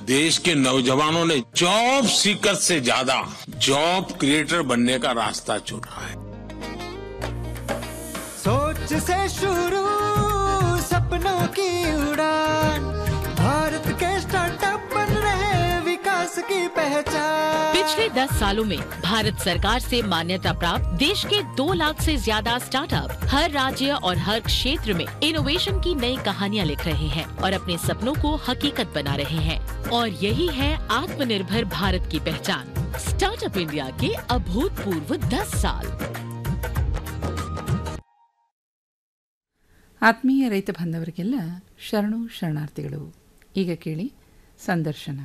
देश के नौजवानों ने जॉब सीकर से ज्यादा जॉब क्रिएटर बनने का रास्ता चुना है सोच से शुरू सपनों की उड़ान भारत के स्टार्टअप बन रहे विकास की पहचान पिछले 10 सालों में भारत सरकार से मान्यता प्राप्त देश के दो लाख से ज्यादा स्टार्टअप हर राज्य और हर क्षेत्र में इनोवेशन की नई कहानियाँ लिख रहे हैं और अपने सपनों को हकीकत बना रहे हैं और यही है आत्मनिर्भर भारत की पहचान स्टार्टअप इंडिया के अभूतपूर्व 10 साल ಆತ್ಮೀಯ ರೈತ ಬಾಂಧವರಿಗೆಲ್ಲ ಶರಣು ಶರಣಾರ್ಥಿಗಳು ಈಗ ಕೇಳಿ ಸಂದರ್ಶನ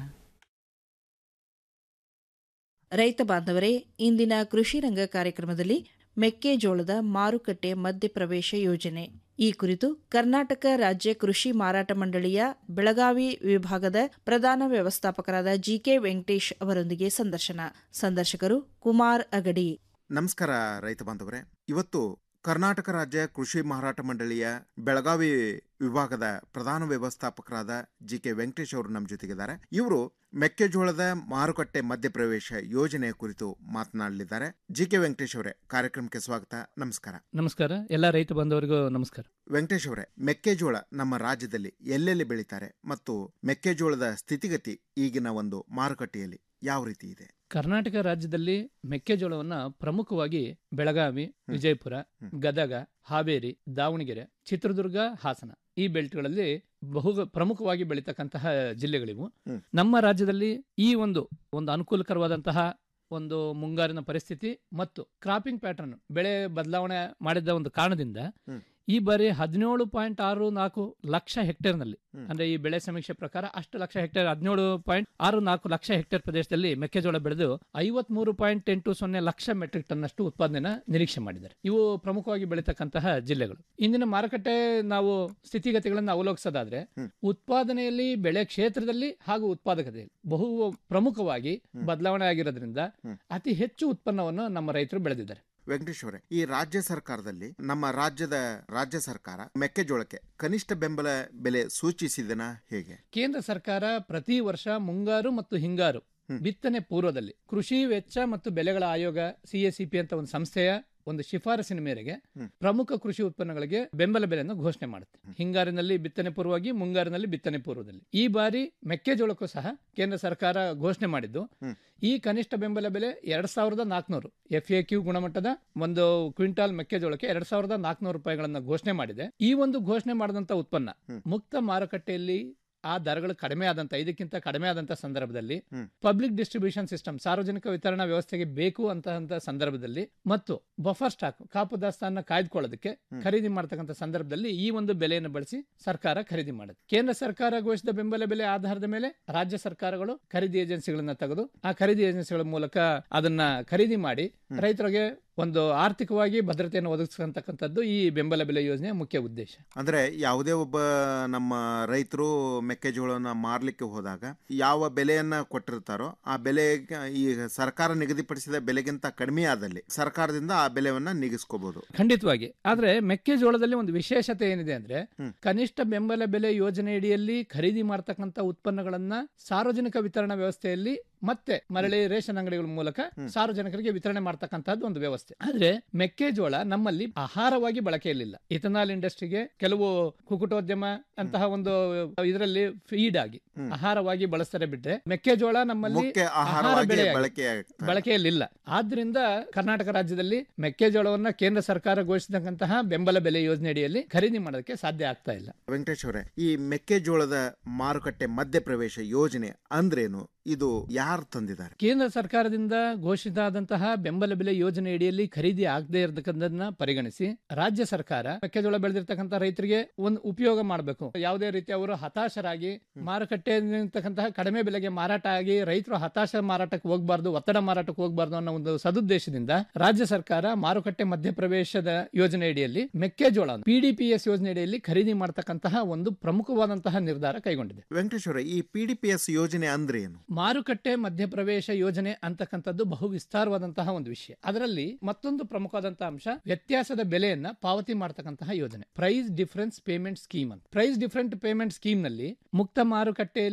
ರೈತ ಬಾಂಧವರೇ ಇಂದಿನ ಕೃಷಿ ರಂಗ ಕಾರ್ಯಕ್ರಮದಲ್ಲಿ ಮೆಕ್ಕೆಜೋಳದ ಮಾರುಕಟ್ಟೆ ಮಧ್ಯಪ್ರವೇಶ ಯೋಜನೆ ಈ ಕುರಿತು ಕರ್ನಾಟಕ ರಾಜ್ಯ ಕೃಷಿ ಮಾರಾಟ ಮಂಡಳಿಯ ಬೆಳಗಾವಿ ವಿಭಾಗದ ಪ್ರಧಾನ ವ್ಯವಸ್ಥಾಪಕರಾದ ಜಿಕೆ ವೆಂಕಟೇಶ್ ಅವರೊಂದಿಗೆ ಸಂದರ್ಶನ ಸಂದರ್ಶಕರು ಕುಮಾರ್ ಅಗಡಿ ನಮಸ್ಕಾರ ರೈತ ಬಾಂಧವರೇ ಇವತ್ತು ಕರ್ನಾಟಕ ರಾಜ್ಯ ಕೃಷಿ ಮಾರಾಟ ಮಂಡಳಿಯ ಬೆಳಗಾವಿ ವಿಭಾಗದ ಪ್ರಧಾನ ವ್ಯವಸ್ಥಾಪಕರಾದ ಜಿ ಕೆ ವೆಂಕಟೇಶ್ ಅವರು ನಮ್ಮ ಜೊತೆಗಿದ್ದಾರೆ ಇವರು ಮೆಕ್ಕೆಜೋಳದ ಮಾರುಕಟ್ಟೆ ಮಧ್ಯಪ್ರವೇಶ ಯೋಜನೆ ಕುರಿತು ಮಾತನಾಡಲಿದ್ದಾರೆ ಜಿ ಕೆ ವೆಂಕಟೇಶ್ ಅವರೇ ಕಾರ್ಯಕ್ರಮಕ್ಕೆ ಸ್ವಾಗತ ನಮಸ್ಕಾರ ನಮಸ್ಕಾರ ಎಲ್ಲ ರೈತ ಬಾಂಧವರಿಗೂ ನಮಸ್ಕಾರ ವೆಂಕಟೇಶ್ ಅವರೇ ಮೆಕ್ಕೆಜೋಳ ನಮ್ಮ ರಾಜ್ಯದಲ್ಲಿ ಎಲ್ಲೆಲ್ಲಿ ಬೆಳೀತಾರೆ ಮತ್ತು ಮೆಕ್ಕೆಜೋಳದ ಸ್ಥಿತಿಗತಿ ಈಗಿನ ಒಂದು ಮಾರುಕಟ್ಟೆಯಲ್ಲಿ ಯಾವ ರೀತಿ ಇದೆ ಕರ್ನಾಟಕ ರಾಜ್ಯದಲ್ಲಿ ಮೆಕ್ಕೆಜೋಳವನ್ನ ಪ್ರಮುಖವಾಗಿ ಬೆಳಗಾವಿ ವಿಜಯಪುರ ಗದಗ ಹಾವೇರಿ ದಾವಣಗೆರೆ ಚಿತ್ರದುರ್ಗ ಹಾಸನ ಈ ಬೆಲ್ಟ್ಗಳಲ್ಲಿ ಬಹು ಪ್ರಮುಖವಾಗಿ ಬೆಳೀತಕ್ಕಂತಹ ಜಿಲ್ಲೆಗಳಿವು ಹ್ಮ್. ನಮ್ಮ ರಾಜ್ಯದಲ್ಲಿ ಈ ಒಂದು ಒಂದು ಅನುಕೂಲಕರವಾದಂತಹ ಒಂದು ಮುಂಗಾರಿನ ಪರಿಸ್ಥಿತಿ ಮತ್ತು ಕ್ರಾಪಿಂಗ್ ಪ್ಯಾಟರ್ನ್ ಬೆಳೆ ಬದಲಾವಣೆ ಮಾಡಿದ ಒಂದು ಕಾರಣದಿಂದ ಹ್ಮ್. ಈ ಬಾರಿ ಹದಿನೇಳು ಪಾಯಿಂಟ್ ಆರು ನಾಲ್ಕು ಲಕ್ಷ ಹೆಕ್ಟೇರ್ನಲ್ಲಿ ಹ್ಮ್. ಅಂದ್ರೆ ಈ ಬೆಳೆ ಸಮೀಕ್ಷೆ ಪ್ರಕಾರ ಅಷ್ಟು ಲಕ್ಷ ಹೆಕ್ಟೇರ್ ಹದಿನೇಳು ಪಾಯಿಂಟ್ ಆರು ನಾಲ್ಕು ಲಕ್ಷ ಹೆಕ್ಟೇರ್ ಪ್ರದೇಶದಲ್ಲಿ ಮೆಕ್ಕೆಜೋಳ ಬೆಳೆದು ಐವತ್ ಮೂರು ಪಾಯಿಂಟ್ ಎಂಟು ಸೊನ್ನೆ ಲಕ್ಷ ಮೆಟ್ರಿಕ್ ಟನ್ ಅಷ್ಟು ಉತ್ಪಾದನೆನ ನಿರೀಕ್ಷೆ ಮಾಡಿದ್ದಾರೆ ಇವು ಪ್ರಮುಖವಾಗಿ ಬೆಳೀತಕ್ಕಂತಹ ಜಿಲ್ಲೆಗಳು ಇಂದಿನ ಮಾರುಕಟ್ಟೆ ನಾವು ಸ್ಥಿತಿಗತಿಗಳನ್ನು ಅವಲೋಕಿಸೋದಾದ್ರೆ ಹ್ಮ್. ಉತ್ಪಾದನೆಯಲ್ಲಿ ಬೆಳೆ ಕ್ಷೇತ್ರದಲ್ಲಿ ಹಾಗೂ ಉತ್ಪಾದಕತೆಯಲ್ಲಿ ಬಹು ಪ್ರಮುಖವಾಗಿ ಬದಲಾವಣೆ ಆಗಿರೋದ್ರಿಂದ ಹ್ಮ್. ಅತಿ ಹೆಚ್ಚು ಉತ್ಪನ್ನವನ್ನು ನಮ್ಮ ರೈತರು ಬೆಳೆದಿದ್ದಾರೆ ವೆಂಕಟೇಶ್ ಅವರೇ ಈ ರಾಜ್ಯ ಸರ್ಕಾರದಲ್ಲಿ ನಮ್ಮ ರಾಜ್ಯದ ರಾಜ್ಯ ಸರ್ಕಾರ ಮೆಕ್ಕೆಜೋಳಕ್ಕೆ ಕನಿಷ್ಠ ಬೆಂಬಲ ಬೆಲೆ ಸೂಚಿಸಿದನ ಹೇಗೆ ಕೇಂದ್ರ ಸರ್ಕಾರ ಪ್ರತಿ ವರ್ಷ ಮುಂಗಾರು ಮತ್ತು ಹಿಂಗಾರು ಹ್ಮ್. ಬಿತ್ತನೆ ಪೂರ್ವದಲ್ಲಿ ಕೃಷಿ ವೆಚ್ಚ ಮತ್ತು ಬೆಲೆಗಳ ಆಯೋಗ ಸಿಎಸಿಪಿ ಅಂತ ಒಂದು ಸಂಸ್ಥೆಯ ಒಂದು ಶಿಫಾರಸಿನ ಮೇರೆಗೆ ಹ್ಮ್. ಪ್ರಮುಖ ಕೃಷಿ ಉತ್ಪನ್ನಗಳಿಗೆ ಬೆಂಬಲ ಬೆಲೆಯನ್ನು ಘೋಷಣೆ ಮಾಡುತ್ತೆ ಹಿಂಗಾರಿನಲ್ಲಿ ಬಿತ್ತನೆ ಪೂರ್ವವಾಗಿ ಮುಂಗಾರಿನಲ್ಲಿ ಬಿತ್ತನೆ ಪೂರ್ವದಲ್ಲಿ ಈ ಬಾರಿ ಮೆಕ್ಕೆಜೋಳಕ್ಕೂ ಸಹ ಕೇಂದ್ರ ಸರ್ಕಾರ ಘೋಷಣೆ ಮಾಡಿದ್ದು ಹ್ಮ್. ಈ ಕನಿಷ್ಠ ಬೆಂಬಲ ಬೆಲೆ ಎರಡ್ ಸಾವಿರದ ನಾಲ್ಕುನೂರು ಎಫ್ ಎ ಕ್ಯೂ ಗುಣಮಟ್ಟದ ಒಂದು ಕ್ವಿಂಟಾಲ್ ಮೆಕ್ಕೆಜೋಳಕ್ಕೆ ಎರಡ್ ಸಾವಿರದ ನಾಲ್ಕುನೂರು ರೂಪಾಯಿಗಳನ್ನ ಘೋಷಣೆ ಮಾಡಿದೆ ಈ ಒಂದು ಘೋಷಣೆ ಮಾಡಿದಂತ ಉತ್ಪನ್ನ ಹ್ಮ್. ಮುಕ್ತ ಮಾರುಕಟ್ಟೆಯಲ್ಲಿ ಆ ದರಗಳು ಕಡಿಮೆ ಆದಂತ ಇದಕ್ಕಿಂತ ಕಡಿಮೆ ಆದಂತ ಸಂದರ್ಭದಲ್ಲಿ ಹ್ಮ್. ಪಬ್ಲಿಕ್ ಡಿಸ್ಟ್ರಿಬ್ಯೂಷನ್ ಸಿಸ್ಟಮ್ ಸಾರ್ವಜನಿಕ ವಿತರಣಾ ವ್ಯವಸ್ಥೆಗೆ ಬೇಕು ಅಂತ ಸಂದರ್ಭದಲ್ಲಿ ಮತ್ತು ಬಫರ್ ಸ್ಟಾಕ್ ಕಾಪು ದಾಸ್ತಾನ ಕಾಯ್ದುಕೊಳ್ಳೋದಕ್ಕೆ ಹ್ಮ್. ಖರೀದಿ ಮಾಡತಕ್ಕಂಥ ಸಂದರ್ಭದಲ್ಲಿ ಈ ಒಂದು ಬೆಲೆಯನ್ನು ಬಳಸಿ ಸರ್ಕಾರ ಖರೀದಿ ಮಾಡುತ್ತೆ ಕೇಂದ್ರ ಸರ್ಕಾರ ಘೋಷಿಸಿದ ಬೆಂಬಲ ಬೆಲೆ ಆಧಾರದ ಮೇಲೆ ರಾಜ್ಯ ಸರ್ಕಾರಗಳು ಖರೀದಿ ಏಜೆನ್ಸಿಗಳನ್ನ ತೆಗೆದು ಆ ಖರೀದಿ ಏಜೆನ್ಸಿಗಳ ಮೂಲಕ ಅದನ್ನ ಖರೀದಿ ಮಾಡಿ ಹ್ಮ್. ರೈತರಿಗೆ ಒಂದು ಆರ್ಥಿಕವಾಗಿ ಭದ್ರತೆಯನ್ನು ಒದಗಿಸತಕ್ಕಂಥದ್ದು ಈ ಬೆಂಬಲ ಬೆಲೆ ಯೋಜನೆಯ ಮುಖ್ಯ ಉದ್ದೇಶ ಅಂದ್ರೆ ಯಾವುದೇ ಒಬ್ಬ ನಮ್ಮ ರೈತರು ಮೆಕ್ಕೆಜೋಳನ ಮಾರ್ಲಿಕ್ಕೆ ಹೋದಾಗ ಯಾವ ಬೆಲೆಯನ್ನ ಕೊಟ್ಟಿರ್ತಾರೋ ಆ ಬೆಲೆ ಈ ಸರ್ಕಾರ ನಿಗದಿಪಡಿಸಿದ ಬೆಲೆಗಿಂತ ಕಡಿಮೆ ಆದಲ್ಲಿ ಸರ್ಕಾರದಿಂದ ಆ ಬೆಲೆಯನ್ನ ನಿಗಿಸ್ಕೋಬಹುದು ಖಂಡಿತವಾಗಿ ಆದ್ರೆ ಮೆಕ್ಕೆಜೋಳದಲ್ಲಿ ಒಂದು ವಿಶೇಷತೆ ಏನಿದೆ ಅಂದ್ರೆ ಹ್ಮ್. ಕನಿಷ್ಠ ಬೆಂಬಲ ಬೆಲೆ ಯೋಜನೆಯಡಿಯಲ್ಲಿ ಖರೀದಿ ಮಾಡತಕ್ಕಂತ ಉತ್ಪನ್ನಗಳನ್ನ ಸಾರ್ವಜನಿಕ ವಿತರಣಾ ವ್ಯವಸ್ಥೆಯಲ್ಲಿ ಮತ್ತೆ ಮರಳಿ ರೇಷನ್ ಅಂಗಡಿಗಳ ಮೂಲಕ ಹ್ಮ್. ಸಾರ್ವಜನಿಕರಿಗೆ ವಿತರಣೆ ಮಾಡತಕ್ಕಂತಹದ್ದು ಒಂದು ವ್ಯವಸ್ಥೆ ಆದ್ರೆ ಮೆಕ್ಕೆಜೋಳ ನಮ್ಮಲ್ಲಿ ಆಹಾರವಾಗಿ ಬಳಕೆಯಲ್ಲಿಲ್ಲ ಇಥನಾಲ್ ಇಂಡಸ್ಟ್ರಿಗೆ ಕೆಲವು ಕುಕುಟೋದ್ಯಮ ಅಂತಹ ಒಂದು ಇದರಲ್ಲಿ ಫೀಡ್ ಆಗಿ ಹ್ಮ್. ಆಹಾರವಾಗಿ ಬಳಸ್ತಾರೆ ಬಿಟ್ರೆ ಮೆಕ್ಕೆಜೋಳ ನಮ್ಮಲ್ಲಿ ಮುಖ್ಯ ಆಹಾರ ಆಹಾರವಾಗಿ ಬೆಳೆಯಾಗಿ ಬಳಕೆ ಬಳಕೆಯಲ್ಲಿಲ್ಲ ಆದ್ರಿಂದ ಕರ್ನಾಟಕ ರಾಜ್ಯದಲ್ಲಿ ಮೆಕ್ಕೆಜೋಳವನ್ನ ಕೇಂದ್ರ ಸರ್ಕಾರ ಘೋಷಿಸಿದಂತಹ ಬೆಂಬಲ ಬೆಲೆ ಯೋಜನೆ ಅಡಿಯಲ್ಲಿ ಖರೀದಿ ಮಾಡೋದಕ್ಕೆ ಸಾಧ್ಯ ಆಗ್ತಾ ಇಲ್ಲ ವೆಂಕಟೇಶ್ ಅವರೇ ಈ ಮೆಕ್ಕೆಜೋಳದ ಮಾರುಕಟ್ಟೆ ಮಧ್ಯಪ್ರವೇಶ ಯೋಜನೆ ಅಂದ್ರೇನು ಇದು ಯಾರು ತಂದಿದ್ದಾರೆ ಕೇಂದ್ರ ಸರ್ಕಾರದಿಂದ ಘೋಷಿತ ಆದಂತಹ ಬೆಂಬಲ ಬೆಲೆ ಯೋಜನೆ ಅಡಿಯಲ್ಲಿ ಖರೀದಿ ಆಗದೆ ಇರತಕ್ಕಂಥದನ್ನ ಪರಿಗಣಿಸಿ ರಾಜ್ಯ ಸರ್ಕಾರ ಮೆಕ್ಕೆಜೋಳ ಬೆಳೆದಿರ್ತಕ್ಕಂಥ ರೈತರಿಗೆ ಒಂದು ಉಪಯೋಗ ಮಾಡಬೇಕು ಯಾವುದೇ ರೀತಿ ಅವರು ಹತಾಶರಾಗಿ ಮಾರುಕಟ್ಟೆ ನಿಂತಕ್ಕಂತಹ ಕಡಿಮೆ ಬೆಲೆಗೆ ಮಾರಾಟ ಆಗಿ ರೈತರು ಹತಾಶ ಮಾರಾಟಕ್ಕೆ ಹೋಗಬಾರ್ದು ಒತ್ತಡ ಮಾರಾಟಕ್ಕೆ ಹೋಗಬಾರ್ದು ಅನ್ನೋ ಒಂದು ಸದುದ್ದೇಶದಿಂದ ರಾಜ್ಯ ಸರ್ಕಾರ ಮಾರುಕಟ್ಟೆ ಮಧ್ಯಪ್ರವೇಶದ ಯೋಜನೆ ಅಡಿಯಲ್ಲಿ ಮೆಕ್ಕೆಜೋಳ ಪಿಡಿಪಿಎಸ್ ಯೋಜನೆ ಅಡಿಯಲ್ಲಿ ಖರೀದಿ ಮಾಡತಕ್ಕಂತಹ ಒಂದು ಪ್ರಮುಖವಾದಂತಹ ನಿರ್ಧಾರ ಕೈಗೊಂಡಿದೆ ವೆಂಕಟೇಶ್ ಅವರೇ ಈ ಪಿ ಡಿ ಪಿ ಎಸ್ ಯೋಜನೆ ಅಂದ್ರೆ ಏನು ಮಾರುಕಟ್ಟೆ ಮಧ್ಯಪ್ರವೇಶ ಯೋಜನೆ ಅಂತಕ್ಕಂಥದ್ದು ಬಹು ವಿಸ್ತಾರವಾದಂತಹ ಒಂದು ವಿಷಯ ಅದರಲ್ಲಿ ಮತ್ತೊಂದು ಪ್ರಮುಖವಾದಂತಹ ಅಂಶ ವ್ಯತ್ಯಾಸದ ಬೆಲೆಯನ್ನ ಪಾವತಿ ಮಾಡತಕ್ಕಂತಹ ಯೋಜನೆ ಪ್ರೈಸ್ ಡಿಫರೆನ್ಸ್ ಪೇಮೆಂಟ್ ಸ್ಕೀಮ್ ಅಂತ ಪ್ರೈಸ್ ಡಿಫರೆಂಟ್ ಪೇಮೆಂಟ್ ಸ್ಕೀಮ್ ನಲ್ಲಿ ಮುಕ್ತ ಮಾರುಕಟ್ಟೆಯಲ್ಲಿ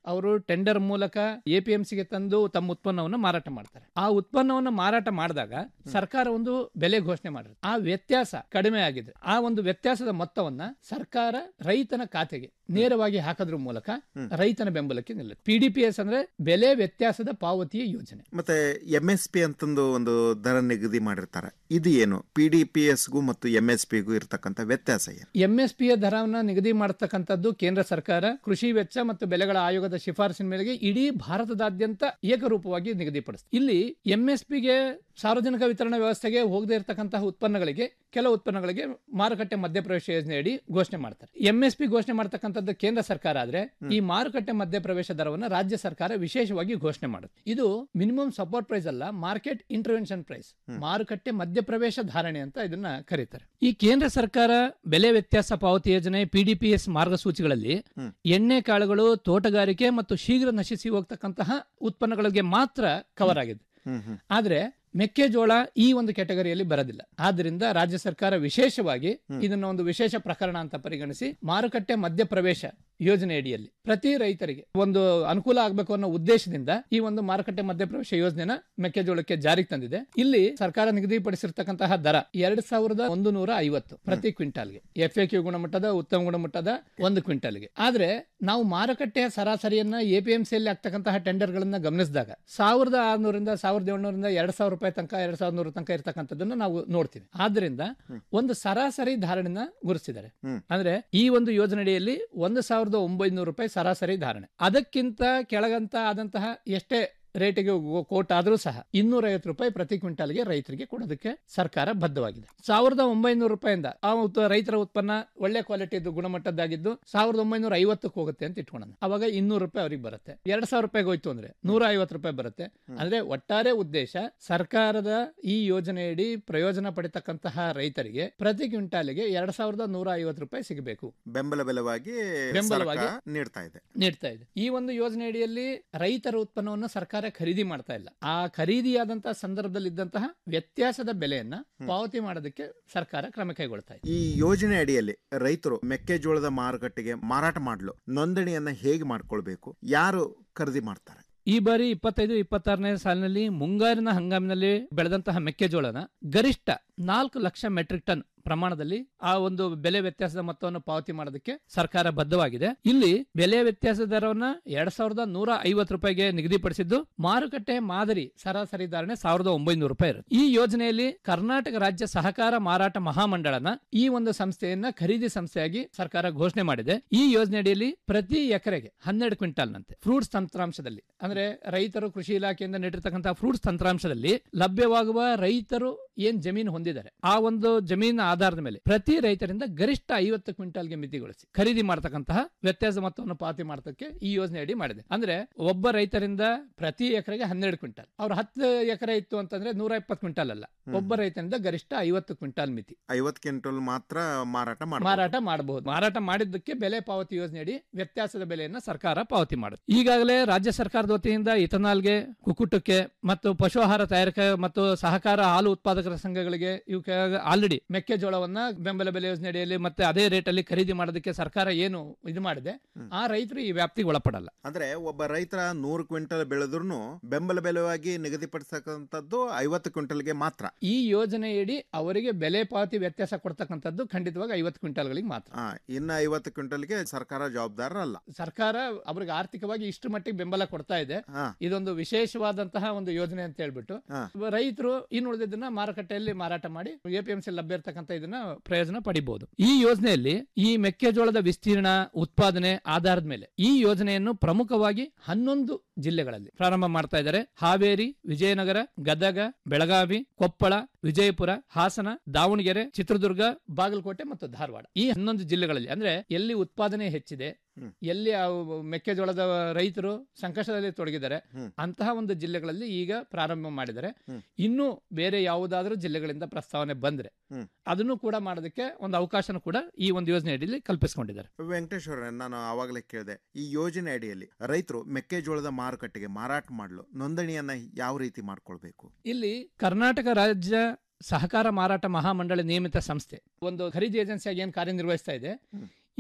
ಅವರು ಟೆಂಡರ್ ಮೂಲಕ ಎಪಿಎಂಸಿಗೆ ತಂದು ತಮ್ಮ ಉತ್ಪನ್ನವನ್ನು ಮಾರಾಟ ಮಾಡ್ತಾರೆ ಆ ಉತ್ಪನ್ನವನ್ನು ಮಾರಾಟ ಮಾಡಿದಾಗ ಸರ್ಕಾರ ಒಂದು ಬೆಲೆ ಘೋಷಣೆ ಮಾಡಿರುತ್ತೆ ಆ ವ್ಯತ್ಯಾಸ ಕಡಿಮೆ ಆಗಿದೆ ಆ ಒಂದು ವ್ಯತ್ಯಾಸದ ಮೊತ್ತವನ್ನ ಸರ್ಕಾರ ರೈತನ ಖಾತೆಗೆ ನೇರವಾಗಿ ಹಾಕೋದ್ರ ಮೂಲಕ ರೈತನ ಬೆಂಬಲಕ್ಕೆ ನಿಲ್ಲುತ್ತೆ ಪಿಡಿಪಿಎಸ್ ಅಂದ್ರೆ ಬೆಲೆ ವ್ಯತ್ಯಾಸದ ಪಾವತಿಯ ಯೋಜನೆ ಮತ್ತೆ ಎಂ ಎಸ್ ಪಿ ಅಂತಂದು ಒಂದು ದರ ನಿಗದಿ ಮಾಡಿರ್ತಾರೆ ಇದು ಏನು ಪಿ ಡಿ ಪಿ ಎಸ್ಗೂ ಮತ್ತು ಎಂ ಎಸ್ ಪಿಗೂ ಇರ್ತಕ್ಕಂಥ ವ್ಯತ್ಯಾಸ ಏನು ಎಂ ಎಸ್ ಪಿ ಯ ದರವನ್ನ ನಿಗದಿ ಮಾಡತಕ್ಕಂಥದ್ದು ಕೇಂದ್ರ ಸರ್ಕಾರ ಕೃಷಿ ವೆಚ್ಚ ಮತ್ತು ಬೆಲೆಗಳ ಆಯೋಗದ ಶಿಫಾರಸಿನ ಮೇರೆಗೆ ಇಡೀ ಭಾರತದಾದ್ಯಂತ ಏಕರೂಪವಾಗಿ ನಿಗದಿಪಡಿಸುತ್ತೆ ಇಲ್ಲಿ ಎಂ ಎಸ್ ಪಿಗೆ ಸಾರ್ವಜನಿಕ ವಿತರಣಾ ವ್ಯವಸ್ಥೆಗೆ ಹೋಗದೇ ಇರತಕ್ಕಂತಹ ಉತ್ಪನ್ನಗಳಿಗೆ ಕೆಲವು ಉತ್ಪನ್ನಗಳಿಗೆ ಮಾರುಕಟ್ಟೆ ಮಧ್ಯಪ್ರವೇಶ ಯೋಜನೆಯಡಿ ಘೋಷಣೆ ಮಾಡ್ತಾರೆ ಎಂ ಎಸ್ ಪಿ ಘೋಷಣೆ ಮಾಡತಕ್ಕಂಥದ್ದು ಕೇಂದ್ರ ಸರ್ಕಾರ ಆದ್ರೆ ಈ ಮಾರುಕಟ್ಟೆ ಮಧ್ಯಪ್ರವೇಶ ದರವನ್ನು ರಾಜ್ಯ ಸರ್ಕಾರ ವಿಶೇಷವಾಗಿ ಘೋಷಣೆ ಮಾಡುತ್ತೆ ಇದು ಮಿನಿಮಮ್ ಸಪೋರ್ಟ್ ಪ್ರೈಸ್ ಅಲ್ಲ ಮಾರ್ಕೆಟ್ ಇಂಟರ್ವೆನ್ಷನ್ ಪ್ರೈಸ್ ಮಾರುಕಟ್ಟೆ ಮಧ್ಯಪ್ರವೇಶ ಧಾರಣೆ ಅಂತ ಇದನ್ನ ಕರೀತಾರೆ ಈ ಕೇಂದ್ರ ಸರ್ಕಾರ ಬೆಲೆ ವ್ಯತ್ಯಾಸ ಪಾವತಿ ಯೋಜನೆ ಪಿಡಿಪಿಎಸ್ ಮಾರ್ಗಸೂಚಿಗಳಲ್ಲಿ ಎಣ್ಣೆ ಕಾಳುಗಳು ತೋಟಗಾರಿಕೆ ಮತ್ತು ಶೀಘ್ರ ನಶಿಸಿ ಹೋಗ್ತಕ್ಕಂತಹ ಉತ್ಪನ್ನಗಳಿಗೆ ಮಾತ್ರ ಕವರ್ ಆಗಿದೆ ಆದ್ರೆ ಮೆಕ್ಕೆಜೋಳ ಈ ಒಂದು ಕ್ಯಾಟಗರಿಯಲ್ಲಿ ಬರೋದಿಲ್ಲ ಆದ್ರಿಂದ ರಾಜ್ಯ ಸರ್ಕಾರ ವಿಶೇಷವಾಗಿ ಇದನ್ನ ಒಂದು ವಿಶೇಷ ಪ್ರಕರಣ ಅಂತ ಪರಿಗಣಿಸಿ ಮಾರುಕಟ್ಟೆ ಮಧ್ಯಪ್ರವೇಶ ಯೋಜನೆ ಅಡಿಯಲ್ಲಿ ಪ್ರತಿ ರೈತರಿಗೆ ಒಂದು ಅನುಕೂಲ ಆಗಬೇಕು ಅನ್ನೋ ಉದ್ದೇಶದಿಂದ ಈ ಒಂದು ಮಾರುಕಟ್ಟೆ ಮಧ್ಯಪ್ರವೇಶ ಯೋಜನೆನ ಮೆಕ್ಕೆಜೋಳಕ್ಕೆ ಜಾರಿಗೆ ತಂದಿದೆ ಇಲ್ಲಿ ಸರ್ಕಾರ ನಿಗದಿಪಡಿಸಿರ್ತಕ್ಕಂತಹ ದರ ಎರಡ್ ಸಾವಿರದ ಒಂದು ನೂರ ಐವತ್ತು ಪ್ರತಿ ಕ್ವಿಂಟಾಲ್ಗೆ ಎಫ್ ಎ ಕ್ಯೂ ಗುಣಮಟ್ಟದ ಉತ್ತಮ ಗುಣಮಟ್ಟದ ಒಂದು ಕ್ವಿಂಟಾಲ್ಗೆ ಆದ್ರೆ ನಾವು ಮಾರುಕಟ್ಟೆಯ ಸರಾಸರಿಯನ್ನ ಎಪಿಎಂಸಿಯಲ್ಲಿ ಆಗ್ತಕ್ಕಂತಹ ಟೆಂಡರ್ ಗಳನ್ನ ಗಮನಿಸಿದಾಗ ಸಾವಿರದ ಆರ್ನೂರಿಂದ ಸಾವಿರದ ಏಳ್ನೂರಿಂದ ಎರಡ್ ಸಾವಿರ ರೂಪಾಯಿ ತನಕ ಎರಡ್ ಸಾವಿರದ ನೂರ ತನಕ ಇರ್ತಕ್ಕಂಥದ್ದನ್ನ ನಾವು ನೋಡ್ತೀವಿ ಆದ್ರಿಂದ ಒಂದು ಸರಾಸರಿ ಧಾರಣೆನ ಗುರುತಿಸಿದ್ದಾರೆ ಅಂದ್ರೆ ಈ ಒಂದು ಯೋಜನೆಯಲ್ಲಿ ಒಂದು ಸಾವಿರದ ಒಂಬೈನೂರು ರೂಪಾಯಿ ಸರಾಸರಿ ಧಾರಣೆ ಅದಕ್ಕಿಂತ ಕೆಳಗಂತ ಆದಂತಹ ಎಷ್ಟೇ ರೇಟಿಗೆ ಕೋಟ್ ಆದರೂ ಸಹ ಇನ್ನೂರ ಐವತ್ತು ರೂಪಾಯಿ ಪ್ರತಿ ಕ್ವಿಂಟಾಲ್ಗೆ ರೈತರಿಗೆ ಕೊಡೋದಕ್ಕೆ ಸರ್ಕಾರ ಬದ್ಧವಾಗಿದೆ ಸಾವಿರದ ಒಂಬೈನೂರು ರೂಪಾಯಿಂದ ಆ ಉತ್- ರೈತರ ಉತ್ಪನ್ನ ಒಳ್ಳೆ ಕ್ವಾಲಿಟಿದು ಗುಣಮಟ್ಟದ್ದಾಗಿದ್ದು ಸಾವಿರದ ಒಂಬೈನೂರ ಐವತ್ತಕ್ಕೆ ಹೋಗುತ್ತೆ ಅಂತ ಇಟ್ಕೊಳ್ಳೋಣ ಅವಾಗ ಇನ್ನೂರು ರೂಪಾಯಿ ಅವ್ರಿಗೆ ಬರುತ್ತೆ ಎರಡ್ ಸಾವಿರ ರೂಪಾಯಿಗೆ ಹೋಯ್ತು ಅಂದ್ರೆ ನೂರ ಐವತ್ತು ರೂಪಾಯಿ ಬರುತ್ತೆ ಅಂದ್ರೆ ಒಟ್ಟಾರೆ ಉದ್ದೇಶ ಸರ್ಕಾರದ ಈ ಯೋಜನೆಯಡಿ ಪ್ರಯೋಜನ ಪಡಿತಕ್ಕಂತಹ ರೈತರಿಗೆ ಪ್ರತಿ ಕ್ವಿಂಟಾಲಿಗೆ ಎರಡ್ ಸಾವಿರದ ನೂರ ಐವತ್ತು ರೂಪಾಯಿ ಸಿಗಬೇಕು ಬೆಂಬಲ ಬೆಲವಾಗಿ ಬೆಂಬಲವಾಗಿ ಸರ್ಕಾರ ನೀಡ್ತಾ ಇದೆ ನೀಡ್ತಾ ಇದೆ ಈ ಒಂದು ಯೋಜನೆ ಅಡಿಯಲ್ಲಿ ರೈತರ ಉತ್ಪನ್ನವನ್ನು ಸರ್ಕಾರ ಖರೀದಿ ಮಾಡ್ತಾ ಇಲ್ಲ ಆ ಖರೀದಿಯಾದಂತಹ ಸಂದರ್ಭದಲ್ಲಿ ಇದ್ದಂತಹ ವ್ಯತ್ಯಾಸದ ಬೆಲೆಯನ್ನ ಪಾವತಿ ಮಾಡೋದಕ್ಕೆ ಸರ್ಕಾರ ಕ್ರಮ ಕೈಗೊಳ್ತಾ ಇದೆ ಈ ಯೋಜನೆ ಅಡಿಯಲ್ಲಿ ರೈತರು ಮೆಕ್ಕೆಜೋಳದ ಮಾರುಕಟ್ಟೆಗೆ ಮಾರಾಟ ಮಾಡಲು ನೋಂದಣಿಯನ್ನ ಹೇಗೆ ಮಾಡ್ಕೊಳ್ಬೇಕು ಯಾರು ಖರೀದಿ ಮಾಡ್ತಾರೆ ಈ ಬಾರಿ ಇಪ್ಪತ್ತೈದು ಇಪ್ಪತ್ತಾರನೇ ಸಾಲಿನಲ್ಲಿ ಮುಂಗಾರಿನ ಹಂಗಾಮಿನಲ್ಲಿ ಬೆಳೆದಂತಹ ಮೆಕ್ಕೆಜೋಳನ ಗರಿಷ್ಠ ನಾಲ್ಕು ಲಕ್ಷ ಮೆಟ್ರಿಕ್ ಟನ್ ಪ್ರಮಾಣದಲ್ಲಿ ಆ ಒಂದು ಬೆಲೆ ವ್ಯತ್ಯಾಸದ ಮೊತ್ತವನ್ನು ಪಾವತಿ ಮಾಡೋದಕ್ಕೆ ಸರ್ಕಾರ ಬದ್ಧವಾಗಿದೆ ಇಲ್ಲಿ ಬೆಲೆ ವ್ಯತ್ಯಾಸದ ದರವನ್ನ ಎರಡ್ ಸಾವಿರದ ನೂರ ಐವತ್ತು ರೂಪಾಯಿಗೆ ನಿಗದಿಪಡಿಸಿದ್ದು ಮಾರುಕಟ್ಟೆ ಮಾದರಿ ಸರಾಸರಿ ಧಾರಣೆ ಸಾವಿರದ ಒಂಬೈನೂರು ರೂಪಾಯಿ ಇರುತ್ತೆ ಈ ಯೋಜನೆಯಲ್ಲಿ ಕರ್ನಾಟಕ ರಾಜ್ಯ ಸಹಕಾರ ಮಾರಾಟ ಮಹಾಮಂಡಳನ ಈ ಒಂದು ಸಂಸ್ಥೆಯನ್ನ ಖರೀದಿ ಸಂಸ್ಥೆಯಾಗಿ ಸರ್ಕಾರ ಘೋಷಣೆ ಮಾಡಿದೆ ಈ ಯೋಜನೆಯಡಿಯಲ್ಲಿ ಪ್ರತಿ ಎಕರೆಗೆ ಹನ್ನೆರಡು ಕ್ವಿಂಟಾಲ್ನಂತೆ ಫ್ರೂಟ್ಸ್ ತಂತ್ರಾಂಶದಲ್ಲಿ ಅಂದ್ರೆ ರೈತರು ಕೃಷಿ ಇಲಾಖೆಯಿಂದ ನೀಡಿರ್ತಕ್ಕಂತಹ ಫ್ರೂಟ್ಸ್ ತಂತ್ರಾಂಶದಲ್ಲಿ ಲಭ್ಯವಾಗುವ ರೈತರು ಏನ್ ಜಮೀನು ಹೊಂದಿದ್ದಾರೆ ಆ ಒಂದು ಜಮೀನಿನ ಆಧಾರದ ಮೇಲೆ ಪ್ರತಿ ರೈತರಿಂದ ಗರಿಷ್ಠ ಐವತ್ತು ಕ್ವಿಂಟಾಲ್ಗೆ ಮಿತಿಗೊಳಿಸಿ ಖರೀದಿ ಮಾಡತಕ್ಕಂತಹ ವ್ಯತ್ಯಾಸ ಮೊತ್ತವನ್ನು ಪಾವತಿ ಮಾಡತಕ್ಕೆ ಈ ಯೋಜನೆ ಅಡಿ ಮಾಡಿದೆ ಅಂದ್ರೆ ಒಬ್ಬ ರೈತರಿಂದ ಪ್ರತಿ ಎಕರೆಗೆ ಹನ್ನೆರಡು ಕ್ವಿಂಟಾಲ್ ಅವ್ರ ಹತ್ತು ಎಕರೆ ಇತ್ತು ಅಂತಂದ್ರೆ ನೂರ ಇಪ್ಪತ್ತು ಕ್ವಿಂಟಾಲ್ ಅಲ್ಲ ಒಬ್ಬ ರೈತನಿಂದ ಗರಿಷ್ಠ ಐವತ್ತು ಕ್ವಿಂಟಾಲ್ ಮಿತಿ ಐವತ್ತು ಕ್ವಿಂಟಲ್ ಮಾತ್ರ ಮಾರಾಟ ಮಾಡ ಮಾರಾಟ ಮಾಡಬಹುದು ಮಾರಾಟ ಮಾಡಿದ್ದಕ್ಕೆ ಬೆಲೆ ಪಾವತಿ ಯೋಜನೆಯಡಿ ವ್ಯತ್ಯಾಸದ ಬೆಲೆಯನ್ನ ಸರ್ಕಾರ ಪಾವತಿ ಮಾಡುತ್ತೆ ಈಗಾಗಲೇ ರಾಜ್ಯ ಸರ್ಕಾರದ ವತಿಯಿಂದ ಇಥನಾಲ್ಗೆ ಕುಕ್ಕುಟಕ್ಕೆ ಮತ್ತು ಪಶು ಆಹಾರ ತಯಾರಕ ಮತ್ತು ಸಹಕಾರ ಹಾಲು ಉತ್ಪಾದಕರ ಸಂಘಗಳಿಗೆ ಇವಕ್ಕೆ ಆಲ್ರೆಡಿ ಮೆಕ್ಕೆಜೋಳವನ್ನ ಬೆಂಬಲ ಬೆಲೆ ಯೋಜನೆ ಅಡಿಯಲ್ಲಿ ಮತ್ತೆ ಅದೇ ರೇಟ್ ಅಲ್ಲಿ ಖರೀದಿ ಮಾಡೋದಕ್ಕೆ ಸರ್ಕಾರ ಏನು ಇದು ಮಾಡಿದೆ ಆ ರೈತರು ಈ ವ್ಯಾಪ್ತಿಗೆ ಒಳಪಡಲ್ಲ ಅಂದ್ರೆ ಒಬ್ಬ ರೈತರ ನೂರು ಕ್ವಿಂಟಲ್ ಬೆಳೆದ್ರು ಬೆಂಬಲ ಬೆಲೆವಾಗಿ ನಿಗದಿಪಡಿಸತಕ್ಕಂಥದ್ದು ಐವತ್ತು ಕ್ವಿಂಟಲ್ಗೆ ಮಾತ್ರ ಈ ಯೋಜನೆಯಡಿ ಅವರಿಗೆ ಬೆಲೆ ಪಾವತಿ ವ್ಯತ್ಯಾಸ ಕೊಡ್ತಕ್ಕಂಥದ್ದು ಖಂಡಿತವಾಗಿ ಐವತ್ತು ಕ್ವಿಂಟಾಲ್ಗಳಿಗೆ ಮಾತ್ರ ಆ, ಇನ್ನು ಐವತ್ತು ಕ್ವಿಂಟಲ್ಗೆ ಸರ್ಕಾರ ಜವಾಬ್ದಾರ ಅಲ್ಲ ಸರ್ಕಾರ ಅವ್ರಿಗೆ ಆರ್ಥಿಕವಾಗಿ ಇಷ್ಟು ಮಟ್ಟಿಗೆ ಬೆಂಬಲ ಕೊಡ್ತಾ ಇದೆ ಹಾ. ಇದೊಂದು ವಿಶೇಷವಾದಂತಹ ಒಂದು ಯೋಜನೆ ಅಂತ ಹೇಳ್ಬಿಟ್ಟು ಹಾ. ರೈತರು ಇನ್ನು ಉಳಿದಿದ್ದನ್ನ ಮಾರುಕಟ್ಟೆಯಲ್ಲಿ ಮಾರಾಟ ಮಾಡಿ ಎಪಿಎಂಸಿ ಲಭ್ಯ ಇರತಕ್ಕಂತ ಇದನ್ನ ಪ್ರಯೋಜನ ಪಡಿಬಹುದು ಈ ಯೋಜನೆಯಲ್ಲಿ ಈ ಮೆಕ್ಕೆಜೋಳದ ವಿಸ್ತೀರ್ಣ ಉತ್ಪಾದನೆ ಆಧಾರದ ಮೇಲೆ ಈ ಯೋಜನೆಯನ್ನು ಪ್ರಮುಖವಾಗಿ ಹನ್ನೊಂದು ಜಿಲ್ಲೆಗಳಲ್ಲಿ ಪ್ರಾರಂಭ ಮಾಡ್ತಾ ಇದ್ದಾರೆ ಹಾವೇರಿ ವಿಜಯನಗರ ಗದಗ ಬೆಳಗಾವಿ ಕೊಪ್ಪಳ ವಿಜಯಪುರ ಹಾಸನ ದಾವಣಗೆರೆ ಚಿತ್ರದುರ್ಗ ಬಾಗಲಕೋಟೆ ಮತ್ತು ಧಾರವಾಡ ಈ ಹನ್ನೊಂದು ಜಿಲ್ಲೆಗಳಲ್ಲಿ ಅಂದ್ರೆ ಎಲ್ಲಿ ಉತ್ಪಾದನೆ ಹೆಚ್ಚಿದೆ ಎಲ್ಲಿ ಆ ಮೆಕ್ಕೆಜೋಳದ ರೈತರು ಸಂಕಷ್ಟದಲ್ಲಿ ತೊಡಗಿದ್ದಾರೆ ಅಂತಹ ಒಂದು ಜಿಲ್ಲೆಗಳಲ್ಲಿ ಈಗ ಪ್ರಾರಂಭ ಮಾಡಿದ್ದಾರೆ ಇನ್ನು ಬೇರೆ ಯಾವುದಾದ್ರೂ ಜಿಲ್ಲೆಗಳಿಂದ ಪ್ರಸ್ತಾವನೆ ಬಂದ್ರೆ ಅದನ್ನು ಕೂಡ ಮಾಡೋದಕ್ಕೆ ಒಂದು ಅವಕಾಶನ ಕೂಡ ಈ ಒಂದು ಯೋಜನೆ ಅಡಿಯಲ್ಲಿ ಕಲ್ಪಿಸಿಕೊಂಡಿದ್ದಾರೆ ವೆಂಕಟೇಶ್ವರ ನಾನು ಆವಾಗಲೇ ಕೇಳಿದೆ ಈ ಯೋಜನೆ ಅಡಿಯಲ್ಲಿ ರೈತರು ಮೆಕ್ಕೆಜೋಳದ ಮಾರುಕಟ್ಟೆಗೆ ಮಾರಾಟ ಮಾಡಲು ನೋಂದಣಿಯನ್ನ ಯಾವ ರೀತಿ ಮಾಡ್ಕೊಳ್ಬೇಕು ಇಲ್ಲಿ ಕರ್ನಾಟಕ ರಾಜ್ಯ ಸಹಕಾರ ಮಾರಾಟ ಮಹಾಮಂಡಳಿ ನಿಯಮಿತ ಸಂಸ್ಥೆ ಒಂದು ಖರೀದಿ ಏಜೆನ್ಸಿಯಾಗಿ ಏನು ಕಾರ್ಯನಿರ್ವಹಿಸ್ತಾ ಇದೆ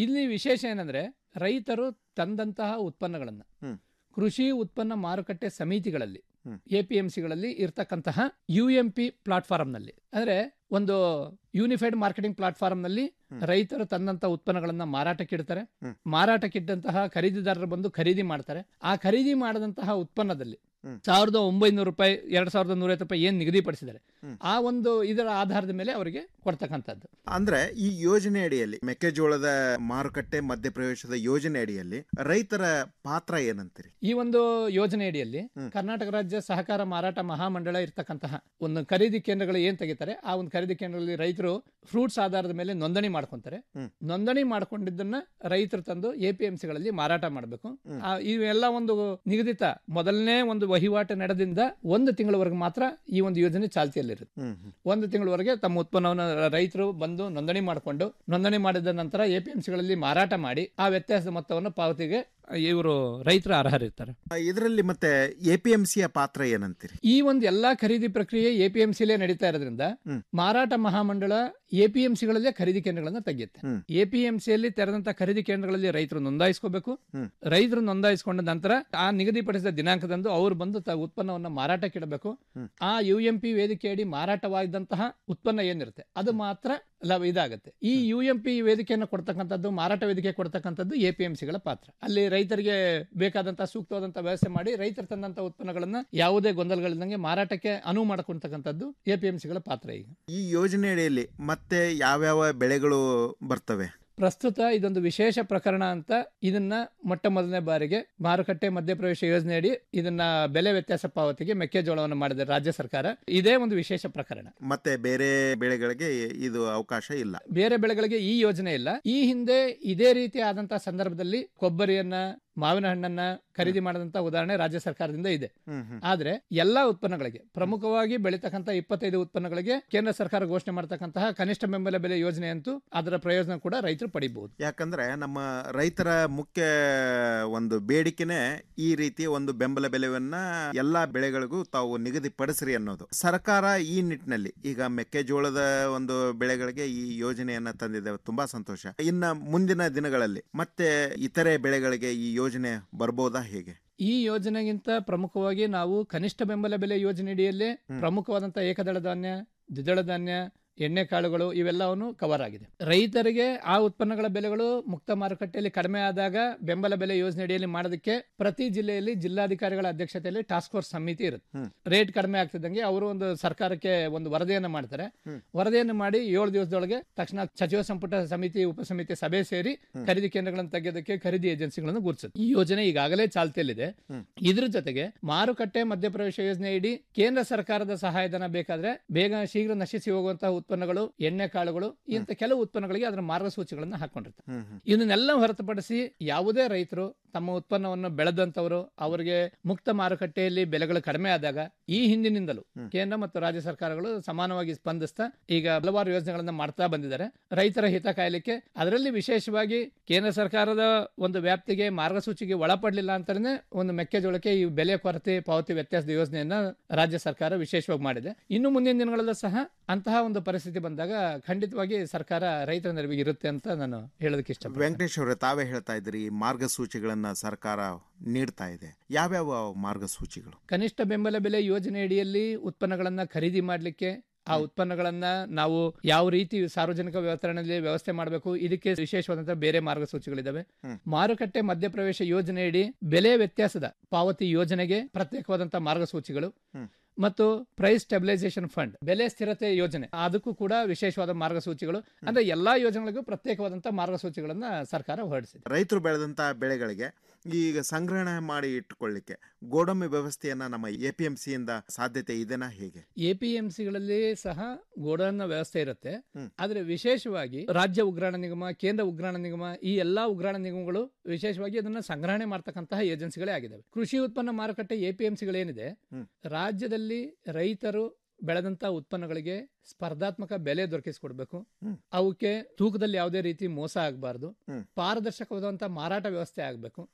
ಇಲ್ಲಿ ವಿಶೇಷ ಏನಂದ್ರೆ ರೈತರು ತಂದಂತಹ ಉತ್ಪನ್ನಗಳನ್ನ ಹ್ಮ್. ಕೃಷಿ ಉತ್ಪನ್ನ ಮಾರುಕಟ್ಟೆ ಸಮಿತಿಗಳಲ್ಲಿ ಹ್ಮ್. ಎಪಿಎಂಸಿಗಳಲ್ಲಿ ಇರ್ತಕ್ಕಂತಹ ಯು ಎಂ ಪಿ ಪ್ಲಾಟ್ಫಾರ್ಮ್ನಲ್ಲಿ ಅಂದ್ರೆ ಒಂದು ಯೂನಿಫೈಡ್ ಮಾರ್ಕೆಟಿಂಗ್ ಪ್ಲಾಟ್ಫಾರ್ಮ್ನಲ್ಲಿ ಹ್ಮ್. ರೈತರು ತಂದಂತ ಉತ್ಪನ್ನಗಳನ್ನ ಮಾರಾಟಕ್ಕೆ ಇಡ್ತಾರೆ ಹ್ಮ್. ಮಾರಾಟಕ್ಕಿಟ್ಟಂತಹ ಖರೀದಿದಾರರು ಬಂದು ಖರೀದಿ ಮಾಡ್ತಾರೆ ಆ ಖರೀದಿ ಮಾಡದಂತಹ ಉತ್ಪನ್ನದಲ್ಲಿ ಹ್ಮ್. ಸಾವಿರದ ಒಂಬೈನೂರು ರೂಪಾಯಿ ಎರಡ್ ಸಾವಿರದ ನೂರೈವತ್ತು ರೂಪಾಯಿ ಏನ್ ನಿಗದಿಪಡಿಸಿದ್ದಾರೆ ಹ್ಮ್. ಆ ಒಂದು ಇದರ ಆಧಾರದ ಮೇಲೆ ಅವರಿಗೆ ಕೊಡ್ತಕ್ಕಂಥದ್ದು ಅಂದ್ರೆ ಈ ಯೋಜನೆ ಅಡಿಯಲ್ಲಿ ಮೆಕ್ಕೆಜೋಳದ ಮಾರುಕಟ್ಟೆ ಮಧ್ಯಪ್ರವೇಶದ ಯೋಜನೆ ಅಡಿಯಲ್ಲಿ ರೈತರ ಪಾತ್ರ ಏನಂತೀರಿ ಈ ಒಂದು ಯೋಜನೆ ಅಡಿಯಲ್ಲಿ ಹ್ಮ್. ಕರ್ನಾಟಕ ರಾಜ್ಯ ಸಹಕಾರ ಮಾರಾಟ ಮಹಾಮಂಡಳ ಇರ್ತಕ್ಕಂತಹ ಒಂದು ಖರೀದಿ ಕೇಂದ್ರಗಳು ಏನ್ ತೆಗಿತಾರೆ ಆ ಒಂದು ಖರೀದಿ ಕೇಂದ್ರದಲ್ಲಿ ರೈತರು ಫ್ರೂಟ್ಸ್ ಆಧಾರದ ಮೇಲೆ ನೋಂದಣಿ ಮಾಡ್ಕೊಂತಾರೆ ಹ್ಮ್. ನೋಂದಣಿ ಮಾಡ್ಕೊಂಡಿದ್ದನ್ನ ರೈತರು ತಂದು ಎಪಿಎಂಸಿ ಗಳಲ್ಲಿ ಮಾರಾಟ ಮಾಡಬೇಕು ಹ್ಮ್. ಇವೆಲ್ಲ ಒಂದು ನಿಗದಿತ ಮೊದಲನೇ ಒಂದು ವಹಿವಾಟು ನಡೆದಿಂದ ಒಂದು ತಿಂಗಳವರೆಗೆ ಮಾತ್ರ ಈ ಒಂದು ಯೋಜನೆ ಚಾಲ್ತಿಯಲ್ಲಿರುತ್ತೆ ಹ್ಮ್ ಹ್ಮ್. ಒಂದು ತಿಂಗಳವರೆಗೆ ತಮ್ಮ ಉತ್ಪನ್ನವನ್ನು ರೈತರು ಬಂದು ನೋಂದಣಿ ಮಾಡಿಕೊಂಡು ನೋಂದಣಿ ಮಾಡಿದ ನಂತರ ಎಪಿಎಂಸಿಗಳಲ್ಲಿ ಮಾರಾಟ ಮಾಡಿ ಆ ವ್ಯತ್ಯಾಸದ ಮೊತ್ತವನ್ನು ಪಾವತಿಗೆ ಇವರು ರೈತರು ಅರ್ಹರಿರ್ತಾರೆ ಇದರಲ್ಲಿ ಮತ್ತೆ ಎಪಿಎಂಸಿಯ ಪಾತ್ರ ಏನಂತೀರಿ ಈ ಒಂದು ಎಲ್ಲಾ ಖರೀದಿ ಪ್ರಕ್ರಿಯೆ ಎಪಿಎಂಸಿಲೇ ನಡೀತಾ ಇರೋದ್ರಿಂದ ಹ್ಮ್. ಮಾರಾಟ ಮಹಾಮಂಡಳ ಎಪಿಎಂಸಿಗಳಲ್ಲೇ ಖರೀದಿ ಕೇಂದ್ರಗಳನ್ನ ತೆಗೆಯುತ್ತೆ ಹ್ಮ್. ಎಪಿಎಂಸಿಯಲ್ಲಿ ತೆರೆದಂತ ಖರೀದಿ ಕೇಂದ್ರಗಳಲ್ಲಿ ರೈತರು ನೋಂದಾಯಿಸ್ಕೋಬೇಕು ಹ್ಮ್. ರೈತರು ನೋಂದಾಯಿಸಿಕೊಂಡ ನಂತರ ಆ ನಿಗದಿಪಡಿಸಿದ ದಿನಾಂಕದಂದು ಅವರು ಬಂದು ತ ಉತ್ಪನ್ನವನ್ನ ಮಾರಾಟಕ್ಕೆ ಇಡಬೇಕು ಹ್ಮ್. ಆ ಯು ಎಂ ಪಿ ವೇದಿಕೆಯಡಿ ಮಾರಾಟವಾಗಿದ್ದಂತಹ ಉತ್ಪನ್ನ ಏನಿರುತ್ತೆ ಅದು ಮಾತ್ರ ಲಭ ಇದಾಗುತ್ತೆ ಈ ಯು ಎಂ ಪಿ ವೇದಿಕೆಯನ್ನು ಕೊಡ್ತಕ್ಕಂಥದ್ದು ಮಾರಾಟ ವೇದಿಕೆ ಕೊಡ್ತಕ್ಕಂಥದ್ದು ಎಪಿಎಂಸಿಗಳ ಪಾತ್ರ ಅಲ್ಲಿ ರೈತರಿಗೆ ಬೇಕಾದಂತಹ ಸೂಕ್ತವಾದಂತಹ ವ್ಯವಸ್ಥೆ ಮಾಡಿ ರೈತರು ತಂದಂತ ಉತ್ಪನ್ನಗಳನ್ನ ಯಾವುದೇ ಗೊಂದಲಗಳಿಲ್ಲದಂಗೆ ಮಾರಾಟಕ್ಕೆ ಅನುವು ಮಾಡಿಕೊಡ್ತಕ್ಕಂಥದ್ದು ಎಪಿಎಂಸಿಗಳ ಪಾತ್ರ ಈಗ ಈ ಯೋಜನೆ ಅಡಿಯಲ್ಲಿ ಮತ್ತೆ ಯಾವ್ಯಾವ ಬೆಳೆಗಳು ಬರ್ತವೆ ಪ್ರಸ್ತುತ ಇದೊಂದು ವಿಶೇಷ ಪ್ರಕರಣ ಅಂತ ಇದನ್ನ ಮೊಟ್ಟ ಮೊದಲನೇ ಬಾರಿಗೆ ಮಾರುಕಟ್ಟೆ ಮಧ್ಯಪ್ರವೇಶ ಯೋಜನೆಯಡಿ ಇದನ್ನ ಬೆಲೆ ವ್ಯತ್ಯಾಸ ಪಾವತಿಗೆ ಮೆಕ್ಕೆಜೋಳವನ್ನು ಮಾಡಿದೆ ರಾಜ್ಯ ಸರ್ಕಾರ ಇದೇ ಒಂದು ವಿಶೇಷ ಪ್ರಕರಣ ಮತ್ತೆ ಬೇರೆ ಬೆಳೆಗಳಿಗೆ ಇದು ಅವಕಾಶ ಇಲ್ಲ ಬೇರೆ ಬೆಳೆಗಳಿಗೆ ಈ ಯೋಜನೆ ಇಲ್ಲ ಈ ಹಿಂದೆ ಇದೇ ರೀತಿ ಆದಂತಹ ಸಂದರ್ಭದಲ್ಲಿ ಕೊಬ್ಬರಿಯನ್ನ ಮಾವಿನ ಹಣ್ಣನ್ನ ಖರೀದಿ ಮಾಡಿದಂತ ಉದಾಹರಣೆ ರಾಜ್ಯ ಸರ್ಕಾರದಿಂದ ಇದೆ ಹ್ಮ್ ಹ್ಮ್. ಆದ್ರೆ ಎಲ್ಲಾ ಉತ್ಪನ್ನಗಳಿಗೆ ಪ್ರಮುಖವಾಗಿ ಬೆಳೀತಕ್ಕಂತ ಇಪ್ಪತ್ತೈದು ಉತ್ಪನ್ನಗಳಿಗೆ ಕೇಂದ್ರ ಸರ್ಕಾರ ಘೋಷಣೆ ಮಾಡತಕ್ಕಂತಹ ಕನಿಷ್ಠ ಬೆಂಬಲ ಬೆಲೆ ಯೋಜನೆ ಅಂತೂ ಅದರ ಪ್ರಯೋಜನ ಕೂಡ ರೈತರು ಪಡಿಬಹುದು ಯಾಕಂದ್ರೆ ನಮ್ಮ ರೈತರ ಮುಖ್ಯ ಒಂದು ಬೇಡಿಕೆನೆ ಈ ರೀತಿ ಒಂದು ಬೆಂಬಲ ಬೆಲೆಯನ್ನ ಎಲ್ಲಾ ಬೆಳೆಗಳಿಗೂ ತಾವು ನಿಗದಿಪಡಿಸ್ರಿ ಅನ್ನೋದು ಸರ್ಕಾರ ಈ ನಿಟ್ಟಿನಲ್ಲಿ ಈಗ ಮೆಕ್ಕೆಜೋಳದ ಒಂದು ಬೆಳೆಗಳಿಗೆ ಈ ಯೋಜನೆಯನ್ನ ತಂದಿದೆ ತುಂಬಾ ಸಂತೋಷ ಇನ್ನ ಮುಂದಿನ ದಿನಗಳಲ್ಲಿ ಮತ್ತೆ ಇತರೆ ಬೆಳೆಗಳಿಗೆ ಈ ಯೋಜನೆ ಬರ್ಬೋದಾ ಹೇಗೆ ಈ ಯೋಜನೆಗಿಂತ ಪ್ರಮುಖವಾಗಿ ನಾವು ಕನಿಷ್ಠ ಬೆಂಬಲ ಬೆಲೆ ಯೋಜನೆಯಡಿಯಲ್ಲೇ ಪ್ರಮುಖವಾದಂತಹ ಏಕದಳ ಧಾನ್ಯ ದ್ವಿದಳ ಧಾನ್ಯ ಎಣ್ಣೆ ಕಾಳುಗಳು ಇವೆಲ್ಲವನ್ನು ಕವರ್ ಆಗಿದೆ ರೈತರಿಗೆ ಆ ಉತ್ಪನ್ನಗಳ ಬೆಲೆಗಳು ಮುಕ್ತ ಮಾರುಕಟ್ಟೆಯಲ್ಲಿ ಕಡಿಮೆ ಆದಾಗ ಬೆಂಬಲ ಬೆಲೆ ಯೋಜನೆ ಅಡಿಯಲ್ಲಿ ಮಾಡೋದಕ್ಕೆ ಪ್ರತಿ ಜಿಲ್ಲೆಯಲ್ಲಿ ಜಿಲ್ಲಾಧಿಕಾರಿಗಳ ಅಧ್ಯಕ್ಷತೆಯಲ್ಲಿ ಟಾಸ್ಕ್ ಫೋರ್ಸ್ ಸಮಿತಿ ಇರುತ್ತೆ ಹ್ಮ್. ರೇಟ್ ಕಡಿಮೆ ಆಗ್ತಿದ್ದಂಗೆ ಅವರು ಒಂದು ಸರ್ಕಾರಕ್ಕೆ ಒಂದು ವರದಿಯನ್ನು ಮಾಡ್ತಾರೆ ಹ್ಮ್. ವರದಿಯನ್ನು ಮಾಡಿ ಏಳು ದಿವಸದೊಳಗೆ ತಕ್ಷಣ ಸಚಿವ ಸಂಪುಟ ಸಮಿತಿ ಉಪಸಮಿತಿ ಸಭೆ ಸೇರಿ ಖರೀದಿ ಕೇಂದ್ರಗಳನ್ನು ತೆಗೆಯೋದಕ್ಕೆ ಖರೀದಿ ಏಜೆನ್ಸಿಗಳನ್ನು ಗುರುತಿಸುತ್ತೆ ಈ ಯೋಜನೆ ಈಗಾಗಲೇ ಚಾಲ್ತಿಯಲ್ಲಿದೆ ಹ್ಮ್. ಇದ್ರ ಜೊತೆಗೆ ಮಾರುಕಟ್ಟೆ ಮಧ್ಯಪ್ರವೇಶ ಯೋಜನೆ ಇಡಿ ಕೇಂದ್ರ ಸರ್ಕಾರದ ಸಹಾಯಧನ ಬೇಕಾದ್ರೆ ಬೇಗ ಶೀಘ್ರ ನಶಿಸಿ ಹೋಗುವಂತಹ ಉತ್ಪನ್ನಗಳು ಎಣ್ಣೆ ಕಾಳುಗಳು ಇಂಥ ಕೆಲವು ಉತ್ಪನ್ನಗಳಿಗೆ ಅದರ ಮಾರ್ಗಸೂಚಿಗಳನ್ನು ಹಾಕೊಂಡಿರ್ತಾರೆ ಹ್ಮ್ ಹ್ಮ್. ಇದನ್ನೆಲ್ಲ ಹೊರತುಪಡಿಸಿ ಯಾವುದೇ ರೈತರು ತಮ್ಮ ಉತ್ಪನ್ನವನ್ನು ಬೆಳೆದಂತವರು ಅವರಿಗೆ ಮುಕ್ತ ಮಾರುಕಟ್ಟೆಯಲ್ಲಿ ಬೆಲೆಗಳು ಕಡಿಮೆ ಆದಾಗ ಈ ಹಿಂದಿನಿಂದಲೂ ಹ್ಮ್. ಕೇಂದ್ರ ಮತ್ತು ರಾಜ್ಯ ಸರ್ಕಾರಗಳು ಸಮಾನವಾಗಿ ಸ್ಪಂದಿಸ್ತಾ ಈಗ ಹಲವಾರು ಯೋಜನೆಗಳನ್ನ ಮಾಡ್ತಾ ಬಂದಿದ್ದಾರೆ ರೈತರ ಹಿತ ಕಾಯಲಿಕ್ಕೆ ಅದರಲ್ಲಿ ವಿಶೇಷವಾಗಿ ಕೇಂದ್ರ ಸರ್ಕಾರದ ಒಂದು ವ್ಯಾಪ್ತಿಗೆ ಮಾರ್ಗಸೂಚಿಗೆ ಒಳಪಡಲಿಲ್ಲ ಅಂತಾನೆ ಒಂದು ಮೆಕ್ಕೆಜೋಳಕ್ಕೆ ಈ ಬೆಲೆ ಕೊರತೆ ಪಾವತಿ ವ್ಯತ್ಯಾಸದ ಯೋಜನೆಯನ್ನ ರಾಜ್ಯ ಸರ್ಕಾರ ವಿಶೇಷವಾಗಿ ಮಾಡಿದೆ ಇನ್ನು ಮುಂದಿನ ದಿನಗಳಲ್ಲೂ ಸಹ ಅಂತಹ ಒಂದು ಪರಿಸ್ಥಿತಿ ಬಂದಾಗ ಖಂಡಿತವಾಗಿ ಸರ್ಕಾರ ರೈತರ ನೆರವಿಗೆ ಇರುತ್ತೆ ಅಂತ ನಾನು ಹೇಳೋದಕ್ಕೆ ಇಷ್ಟ ವೆಂಕಟೇಶ್ ಅವರೇ ತಾವೇ ಹೇಳ್ತಾ ಇದ್ರಿ ಮಾರ್ಗಸೂಚಿಗಳನ್ನ ಸರ್ಕಾರ ನೀಡ್ತಾ ಇದೆ ಯಾವ್ಯಾವ ಮಾರ್ಗಸೂಚಿಗಳು ಕನಿಷ್ಠ ಬೆಂಬಲ ಬೆಲೆ ಯೋಜನೆ ಅಡಿಯಲ್ಲಿ ಉತ್ಪನ್ನಗಳನ್ನ ಖರೀದಿ ಮಾಡಲಿಕ್ಕೆ ಆ ಉತ್ಪನ್ನಗಳನ್ನ ನಾವು ಯಾವ ರೀತಿ ಸಾರ್ವಜನಿಕ ವಿತರಣೆಯಲ್ಲಿ ವ್ಯವಸ್ಥೆ ಮಾಡಬೇಕು ಇದಕ್ಕೆ ವಿಶೇಷವಾದಂತಹ ಬೇರೆ ಮಾರ್ಗಸೂಚಿಗಳಿದಾವೆ ಹ್ಮ್. ಮಾರುಕಟ್ಟೆ ಮಧ್ಯಪ್ರವೇಶ ಯೋಜನೆಯಡಿ ಬೆಲೆ ವ್ಯತ್ಯಾಸದ ಪಾವತಿ ಯೋಜನೆಗೆ ಪ್ರತ್ಯೇಕವಾದಂತಹ ಮಾರ್ಗಸೂಚಿಗಳು ಹ್ಮ್. ಮತ್ತು ಪ್ರೈಸ್ ಸ್ಟೆಬಿಲೈಸೇಷನ್ ಫಂಡ್ ಬೆಲೆ ಸ್ಥಿರತೆ ಯೋಜನೆ ಅದಕ್ಕೂ ಕೂಡ ವಿಶೇಷವಾದ ಮಾರ್ಗಸೂಚಿಗಳು ಅಂದ್ರೆ ಎಲ್ಲಾ ಯೋಜನೆಗಳಿಗೂ ಪ್ರತ್ಯೇಕವಾದಂತಹ ಮಾರ್ಗಸೂಚಿಗಳನ್ನ ಸರ್ಕಾರ ಹೊರಡಿಸಿದೆ ರೈತರು ಬೆಳೆದಂತ ಬೆಳೆಗಳಿಗೆ ಈಗ ಸಂಗ್ರಹಣೆ ಮಾಡಿ ಇಟ್ಟುಕೊಳ್ಳಿಕ್ಕೆ ಗೋಡಂಬಿ ವ್ಯವಸ್ಥೆಯನ್ನ ನಮ್ಮ ಎ ಪಿ ಎಂ ಸಿಯಿಂದ ಸಾಧ್ಯತೆ ಇದೆನಾ ಹೇಗೆ ಎಪಿಎಂಸಿಗಳಲ್ಲಿ ಸಹ ಗೋಡನ್ನ ವ್ಯವಸ್ಥೆ ಇರುತ್ತೆ ಹ್ಮ್. ಆದ್ರೆ ವಿಶೇಷವಾಗಿ ರಾಜ್ಯ ಉಗ್ರಾಣ ನಿಗಮ ಕೇಂದ್ರ ಉಗ್ರಾಣ ನಿಗಮ ಈ ಎಲ್ಲಾ ಉಗ್ರಾಣ ನಿಗಮಗಳು ವಿಶೇಷವಾಗಿ ಅದನ್ನ ಸಂಗ್ರಹಣೆ ಮಾಡ್ತಕ್ಕಂತಹ ಏಜೆನ್ಸಿಗಳೇ ಆಗಿದ್ದಾವೆ ಕೃಷಿ ಉತ್ಪನ್ನ ಮಾರುಕಟ್ಟೆ ಎಪಿಎಂಸಿಗಳೇನಿದೆ ಹ್ಮ್. ರಾಜ್ಯದಲ್ಲಿ ರೈತರು ಬೆಳೆದಂತ ಉತ್ಪನ್ನಗಳಿಗೆ ಸ್ಪರ್ಧಾತ್ಮಕ ಬೆಲೆ ದೊರಕಿಸಿಕೊಡ್ಬೇಕು ಹ್ಮ್. ಅವಕ್ಕೆ ತೂಕದಲ್ಲಿ ಯಾವುದೇ ರೀತಿ ಮೋಸ ಆಗಬಾರ್ದು ಹ್ಮ್. ಪಾರದರ್ಶಕವಾದಂತಹ ಮಾರಾಟ ವ್ಯವಸ್ಥೆ ಆಗಬೇಕು ಹ್ಮ್.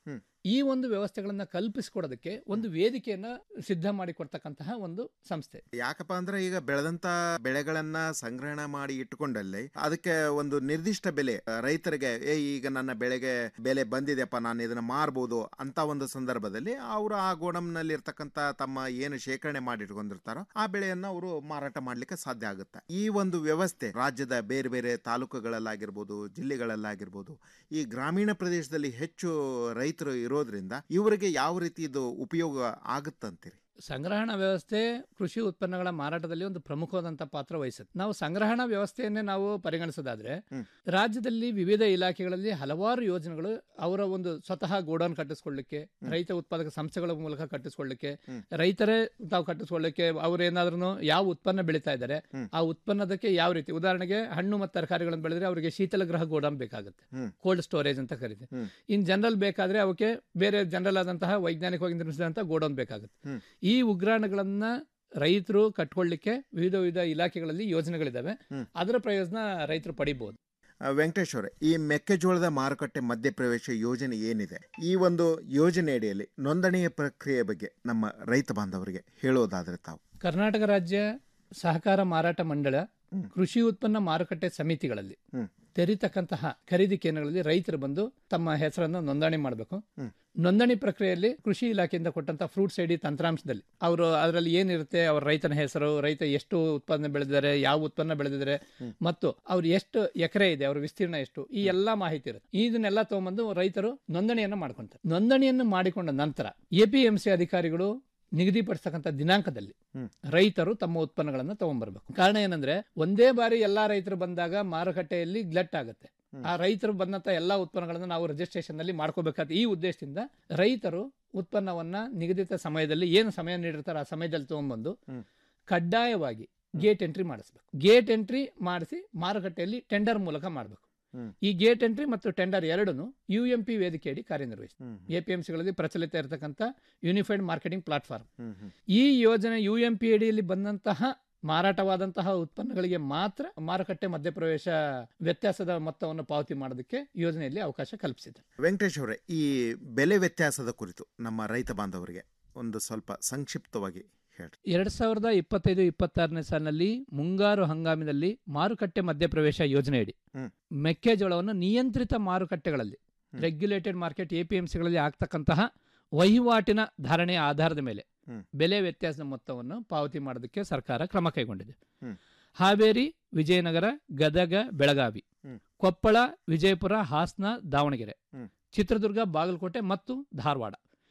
ಈ ಒಂದು ವ್ಯವಸ್ಥೆಗಳನ್ನ ಕಲ್ಪಿಸಿಕೊಡೋದಕ್ಕೆ ಒಂದು ವೇದಿಕೆಯನ್ನ ಸಿದ್ಧ ಮಾಡಿಕೊಡ್ತಕ್ಕಂತಹ ಒಂದು ಸಂಸ್ಥೆ ಯಾಕಪ್ಪ ಅಂದ್ರೆ ಈಗ ಬೆಳೆದಂತ ಬೆಳೆಗಳನ್ನ ಸಂಗ್ರಹಣೆ ಮಾಡಿ ಇಟ್ಟುಕೊಂಡಲ್ಲಿ ಅದಕ್ಕೆ ಒಂದು ನಿರ್ದಿಷ್ಟ ಬೆಲೆ ಆ, ರೈತರಿಗೆ ಏ ಈಗ ನನ್ನ ಬೆಳೆಗೆ ಬೆಲೆ ಬಂದಿದೆಪ್ಪ ನಾನು ಇದನ್ನ ಮಾರ್ಬೋದು ಅಂತ ಒಂದು ಸಂದರ್ಭದಲ್ಲಿ ಅವರು ಆ ಗೋಡಂನಲ್ಲಿ ಇರ್ತಕ್ಕಂತ ತಮ್ಮ ಏನು ಶೇಖರಣೆ ಮಾಡಿ ಇಟ್ಕೊಂಡಿರ್ತಾರೋ ಆ ಬೆಳೆಯನ್ನ ಅವರು ಮಾರಾಟ ಮಾಡ್ಲಿಕ್ಕೆ ಸಾಧ್ಯ ಆಗುತ್ತೆ ಈ ಒಂದು ವ್ಯವಸ್ಥೆ ರಾಜ್ಯದ ಬೇರೆ ಬೇರೆ ತಾಲೂಕುಗಳಲ್ಲಾಗಿರ್ಬೋದು ಜಿಲ್ಲೆಗಳಲ್ಲಾಗಿರ್ಬೋದು ಈ ಗ್ರಾಮೀಣ ಪ್ರದೇಶದಲ್ಲಿ ಹೆಚ್ಚು ರೈತರು ಇರೋದ್ರಿಂದ ಇವರಿಗೆ ಯಾವ ರೀತಿ ಇದು ಉಪಯೋಗ ಆಗುತ್ತಂತೀರಿ ಸಂಗ್ರಹಣಾ ವ್ಯವಸ್ಥೆ ಕೃಷಿ ಉತ್ಪನ್ನಗಳ ಮಾರಾಟದಲ್ಲಿ ಒಂದು ಪ್ರಮುಖವಾದಂತಹ ಪಾತ್ರ ವಹಿಸುತ್ತೆ ನಾವು ಸಂಗ್ರಹಣಾ ವ್ಯವಸ್ಥೆಯನ್ನೇ ನಾವು ಪರಿಗಣಿಸೋದಾದ್ರೆ ಹ್ಮ್. ರಾಜ್ಯದಲ್ಲಿ ವಿವಿಧ ಇಲಾಖೆಗಳಲ್ಲಿ ಹಲವಾರು ಯೋಜನೆಗಳು ಅವರ ಒಂದು ಸ್ವತಃ ಗೋಡೌನ್ ಕಟ್ಟಿಸ್ಕೊಳ್ಳಿಕ್ಕೆ ರೈತ ಉತ್ಪಾದಕ ಸಂಸ್ಥೆಗಳ ಮೂಲಕ ಕಟ್ಟಿಸ್ಕೊಳ್ಳಿಕ್ಕೆ ಹ್ಮ್. ರೈತರೇ ತಾವು ಕಟ್ಟಿಸ್ಕೊಳ್ಳಿಕ್ಕೆ ಅವ್ರು ಏನಾದ್ರೂ ಯಾವ ಉತ್ಪನ್ನ ಬೆಳೀತಾ ಇದ್ದಾರೆ ಹ್ಮ್. ಆ ಉತ್ಪನ್ನದಕ್ಕೆ ಯಾವ ರೀತಿ ಉದಾಹರಣೆಗೆ ಹಣ್ಣು ಮತ್ತು ತರಕಾರಿಗಳನ್ನು ಬೆಳೆದ್ರೆ ಅವರಿಗೆ ಶೀತಲ ಗೃಹ ಗೋಡೌನ್ ಬೇಕಾಗುತ್ತೆ ಹ್ಮ್. ಕೋಲ್ಡ್ ಸ್ಟೋರೇಜ್ ಅಂತ ಕರೀತೀವಿ ಹ್ಮ್. ಇನ್ ಜನರಲ್ ಬೇಕಾದ್ರೆ ಅವಕ್ಕೆ ಬೇರೆ ಜನರಲ್ ಆದಂತಹ ವೈಜ್ಞಾನಿಕವಾಗಿ ನಿರ್ಮಿಸಿದಂತಹ ಗೋಡೌನ್ ಬೇಕಾಗುತ್ತೆ ಹ್ಮ್. ಈ ಉಗ್ರಾಣಗಳನ್ನ ರೈತರು ಕಟ್ಕೊಳ್ಳಿಕ್ಕೆ ವಿವಿಧ ವಿವಿಧ ಇಲಾಖೆಗಳಲ್ಲಿ ಯೋಜನೆಗಳಿದಾವೆ ಹ್ಮ್. ಅದರ ಪ್ರಯೋಜನ ರೈತರು ಪಡಿಬಹುದು ಆ, ವೆಂಕಟೇಶ್ ಅವರೇ ಈ ಮೆಕ್ಕೆಜೋಳದ ಮಾರುಕಟ್ಟೆ ಮಧ್ಯಪ್ರವೇಶ ಯೋಜನೆ ಏನಿದೆ ಈ ಒಂದು ಯೋಜನೆ ಅಡಿಯಲ್ಲಿ ನೋಂದಣಿಯ ಪ್ರಕ್ರಿಯೆ ಬಗ್ಗೆ ನಮ್ಮ ರೈತ ಬಾಂಧವರಿಗೆ ಹೇಳೋದಾದ್ರೆ ತಾವು ಕರ್ನಾಟಕ ರಾಜ್ಯ ಸಹಕಾರ ಮಾರಾಟ ಮಂಡಳ ಹ್ಮ್. ಕೃಷಿ ಉತ್ಪನ್ನ ಮಾರುಕಟ್ಟೆ ಸಮಿತಿಗಳಲ್ಲಿ ಹ್ಮ್. ತೆರೀತಕ್ಕಂತಹ ಖರೀದಿ ಕೇಂದ್ರಗಳಲ್ಲಿ ರೈತರು ಬಂದು ತಮ್ಮ ಹೆಸರನ್ನು ನೋಂದಣಿ ಮಾಡಬೇಕು ಹ್ಮ್. ನೋಂದಣಿ ಪ್ರಕ್ರಿಯೆಯಲ್ಲಿ ಕೃಷಿ ಇಲಾಖೆಯಿಂದ ಕೊಟ್ಟಂತ ಫ್ರೂಟ್ಸ್ ಐಡಿ ತಂತ್ರಾಂಶದಲ್ಲಿ ಅವರು ಅದರಲ್ಲಿ ಏನಿರುತ್ತೆ ಅವ್ರ ರೈತನ ಹೆಸರು ರೈತ ಎಷ್ಟು ಉತ್ಪನ್ನ ಬೆಳೆದಿದ್ದಾರೆ ಯಾವ ಉತ್ಪನ್ನ ಬೆಳೆದಿದ್ದಾರೆ ಹ್ಮ್. ಮತ್ತು ಅವ್ರು ಎಷ್ಟು ಎಕರೆ ಇದೆ ಅವ್ರ ವಿಸ್ತೀರ್ಣ ಎಷ್ಟು ಈ ಎಲ್ಲಾ ಮಾಹಿತಿ ಇರುತ್ತೆ ಇದನ್ನೆಲ್ಲ ತಗೊಂಬಂದು ರೈತರು ನೋಂದಣಿಯನ್ನು ಮಾಡ್ಕೊಂತಾರೆ ನೋಂದಣಿಯನ್ನು ಮಾಡಿಕೊಂಡ ನಂತರ ಎಪಿಎಂಸಿ ಅಧಿಕಾರಿಗಳು ನಿಗದಿಪಡಿಸತಕ್ಕಂಥ ದಿನಾಂಕದಲ್ಲಿ ಹ್ಮ್. ರೈತರು ತಮ್ಮ ಉತ್ಪನ್ನಗಳನ್ನು ತಗೊಂಡ್ಬರ್ಬೇಕು ಕಾರಣ ಏನಂದ್ರೆ ಒಂದೇ ಬಾರಿ ಎಲ್ಲಾ ರೈತರು ಬಂದಾಗ ಮಾರುಕಟ್ಟೆಯಲ್ಲಿ ಗ್ಲಟ್ ಆಗುತ್ತೆ ಹ್ಮ್. ಆ ರೈತರು ಬಂದಂತ ಎಲ್ಲಾ ಉತ್ಪನ್ನಗಳನ್ನು ನಾವು ರಿಜಿಸ್ಟ್ರೇಷನ್ ನಲ್ಲಿ ಮಾಡ್ಕೋಬೇಕಾದ ಈ ಉದ್ದೇಶದಿಂದ ರೈತರು ಉತ್ಪನ್ನವನ್ನ ನಿಗದಿತ ಸಮಯದಲ್ಲಿ ಏನು ಸಮಯ ನೀಡಿರ್ತಾರೆ ಆ ಸಮಯದಲ್ಲಿ ತಗೊಂಡ್ಬಂದು ಹ್ಮ್. ಕಡ್ಡಾಯವಾಗಿ ಗೇಟ್ ಎಂಟ್ರಿ ಮಾಡಿಸ್ಬೇಕು ಗೇಟ್ ಎಂಟ್ರಿ ಮಾಡಿಸಿ ಮಾರುಕಟ್ಟೆಯಲ್ಲಿ ಟೆಂಡರ್ ಮೂಲಕ ಮಾಡಬೇಕು ಹ್ಮ್. ಈ ಗೇಟ್ ಎಂಟ್ರಿ ಮತ್ತು ಟೆಂಡರ್ ಎರಡನ್ನು ಯು ಎಂ ಪಿ ವೇದಿಕೆಯಡಿ ಕಾರ್ಯನಿರ್ವಹಿಸಿ ಹ್ಮ್. ಎಪಿಎಂಸಿಗಳಲ್ಲಿ ಪ್ರಚಲಿತ ಇರತಕ್ಕಂಥ ಯೂನಿಫೈಡ್ ಮಾರ್ಕೆಟಿಂಗ್ ಪ್ಲಾಟ್ಫಾರ್ಮ್ ಹ್ಮ್, ಹ್ಮ್. ಈ ಯೋಜನೆ ಯು ಎಂ ಪಿ ಅಡಿಯಲ್ಲಿ ಬಂದಂತಹ ಮಾರಾಟವಾದಂತಹ ಉತ್ಪನ್ನಗಳಿಗೆ ಮಾತ್ರ ಮಾರುಕಟ್ಟೆ ಮಧ್ಯಪ್ರವೇಶ ವ್ಯತ್ಯಾಸದ ಮೊತ್ತವನ್ನು ಪಾವತಿ ಮಾಡೋದಕ್ಕೆ ಯೋಜನೆಯಲ್ಲಿ ಅವಕಾಶ ಕಲ್ಪಿಸಿದೆ ವೆಂಕಟೇಶ್ ಅವರೇ ಈ ಬೆಲೆ ವ್ಯತ್ಯಾಸದ ಕುರಿತು ನಮ್ಮ ರೈತ ಬಾಂಧವರಿಗೆ ಒಂದು ಸ್ವಲ್ಪ ಸಂಕ್ಷಿಪ್ತವಾಗಿ ಹೇಳ್ರಿ ಎರಡ್ ಸಾವಿರದ ಇಪ್ಪತ್ತೈದು ಇಪ್ಪತ್ತಾರನೇ ಸಾಲಿನಲ್ಲಿ ಮುಂಗಾರು ಹಂಗಾಮಿನಲ್ಲಿ ಮಾರುಕಟ್ಟೆ ಮಧ್ಯಪ್ರವೇಶ ಯೋಜನೆಯಡಿ ಹ್ಮ್. ಮೆಕ್ಕೆಜೋಳವನ್ನು ನಿಯಂತ್ರಿತ ಮಾರುಕಟ್ಟೆಗಳಲ್ಲಿ ಹ್ಮ್. ರೆಗ್ಯುಲೇಟೆಡ್ ಮಾರ್ಕೆಟ್ ಎಪಿಎಂಸಿಗಳಲ್ಲಿ ಆಗ್ತಕ್ಕಂತಹ ವಹಿವಾಟಿನ ಧಾರಣೆಯ ಆಧಾರದ ಮೇಲೆ ಹ್ಮ್. ಬೆಲೆ ವ್ಯತ್ಯಾಸದ ಮೊತ್ತವನ್ನು ಪಾವತಿ ಮಾಡೋದಕ್ಕೆ ಸರ್ಕಾರ ಕ್ರಮ ಕೈಗೊಂಡಿದೆ ಹ್ಮ್. ಹಾವೇರಿ ವಿಜಯನಗರ ಗದಗ ಬೆಳಗಾವಿ ಹ್ಮ್. ಕೊಪ್ಪಳ ವಿಜಯಪುರ ಹಾಸನ ದಾವಣಗೆರೆ ಹ್ಮ್. ಚಿತ್ರದುರ್ಗ ಬಾಗಲಕೋಟೆ ಮತ್ತು ಧಾರವಾಡ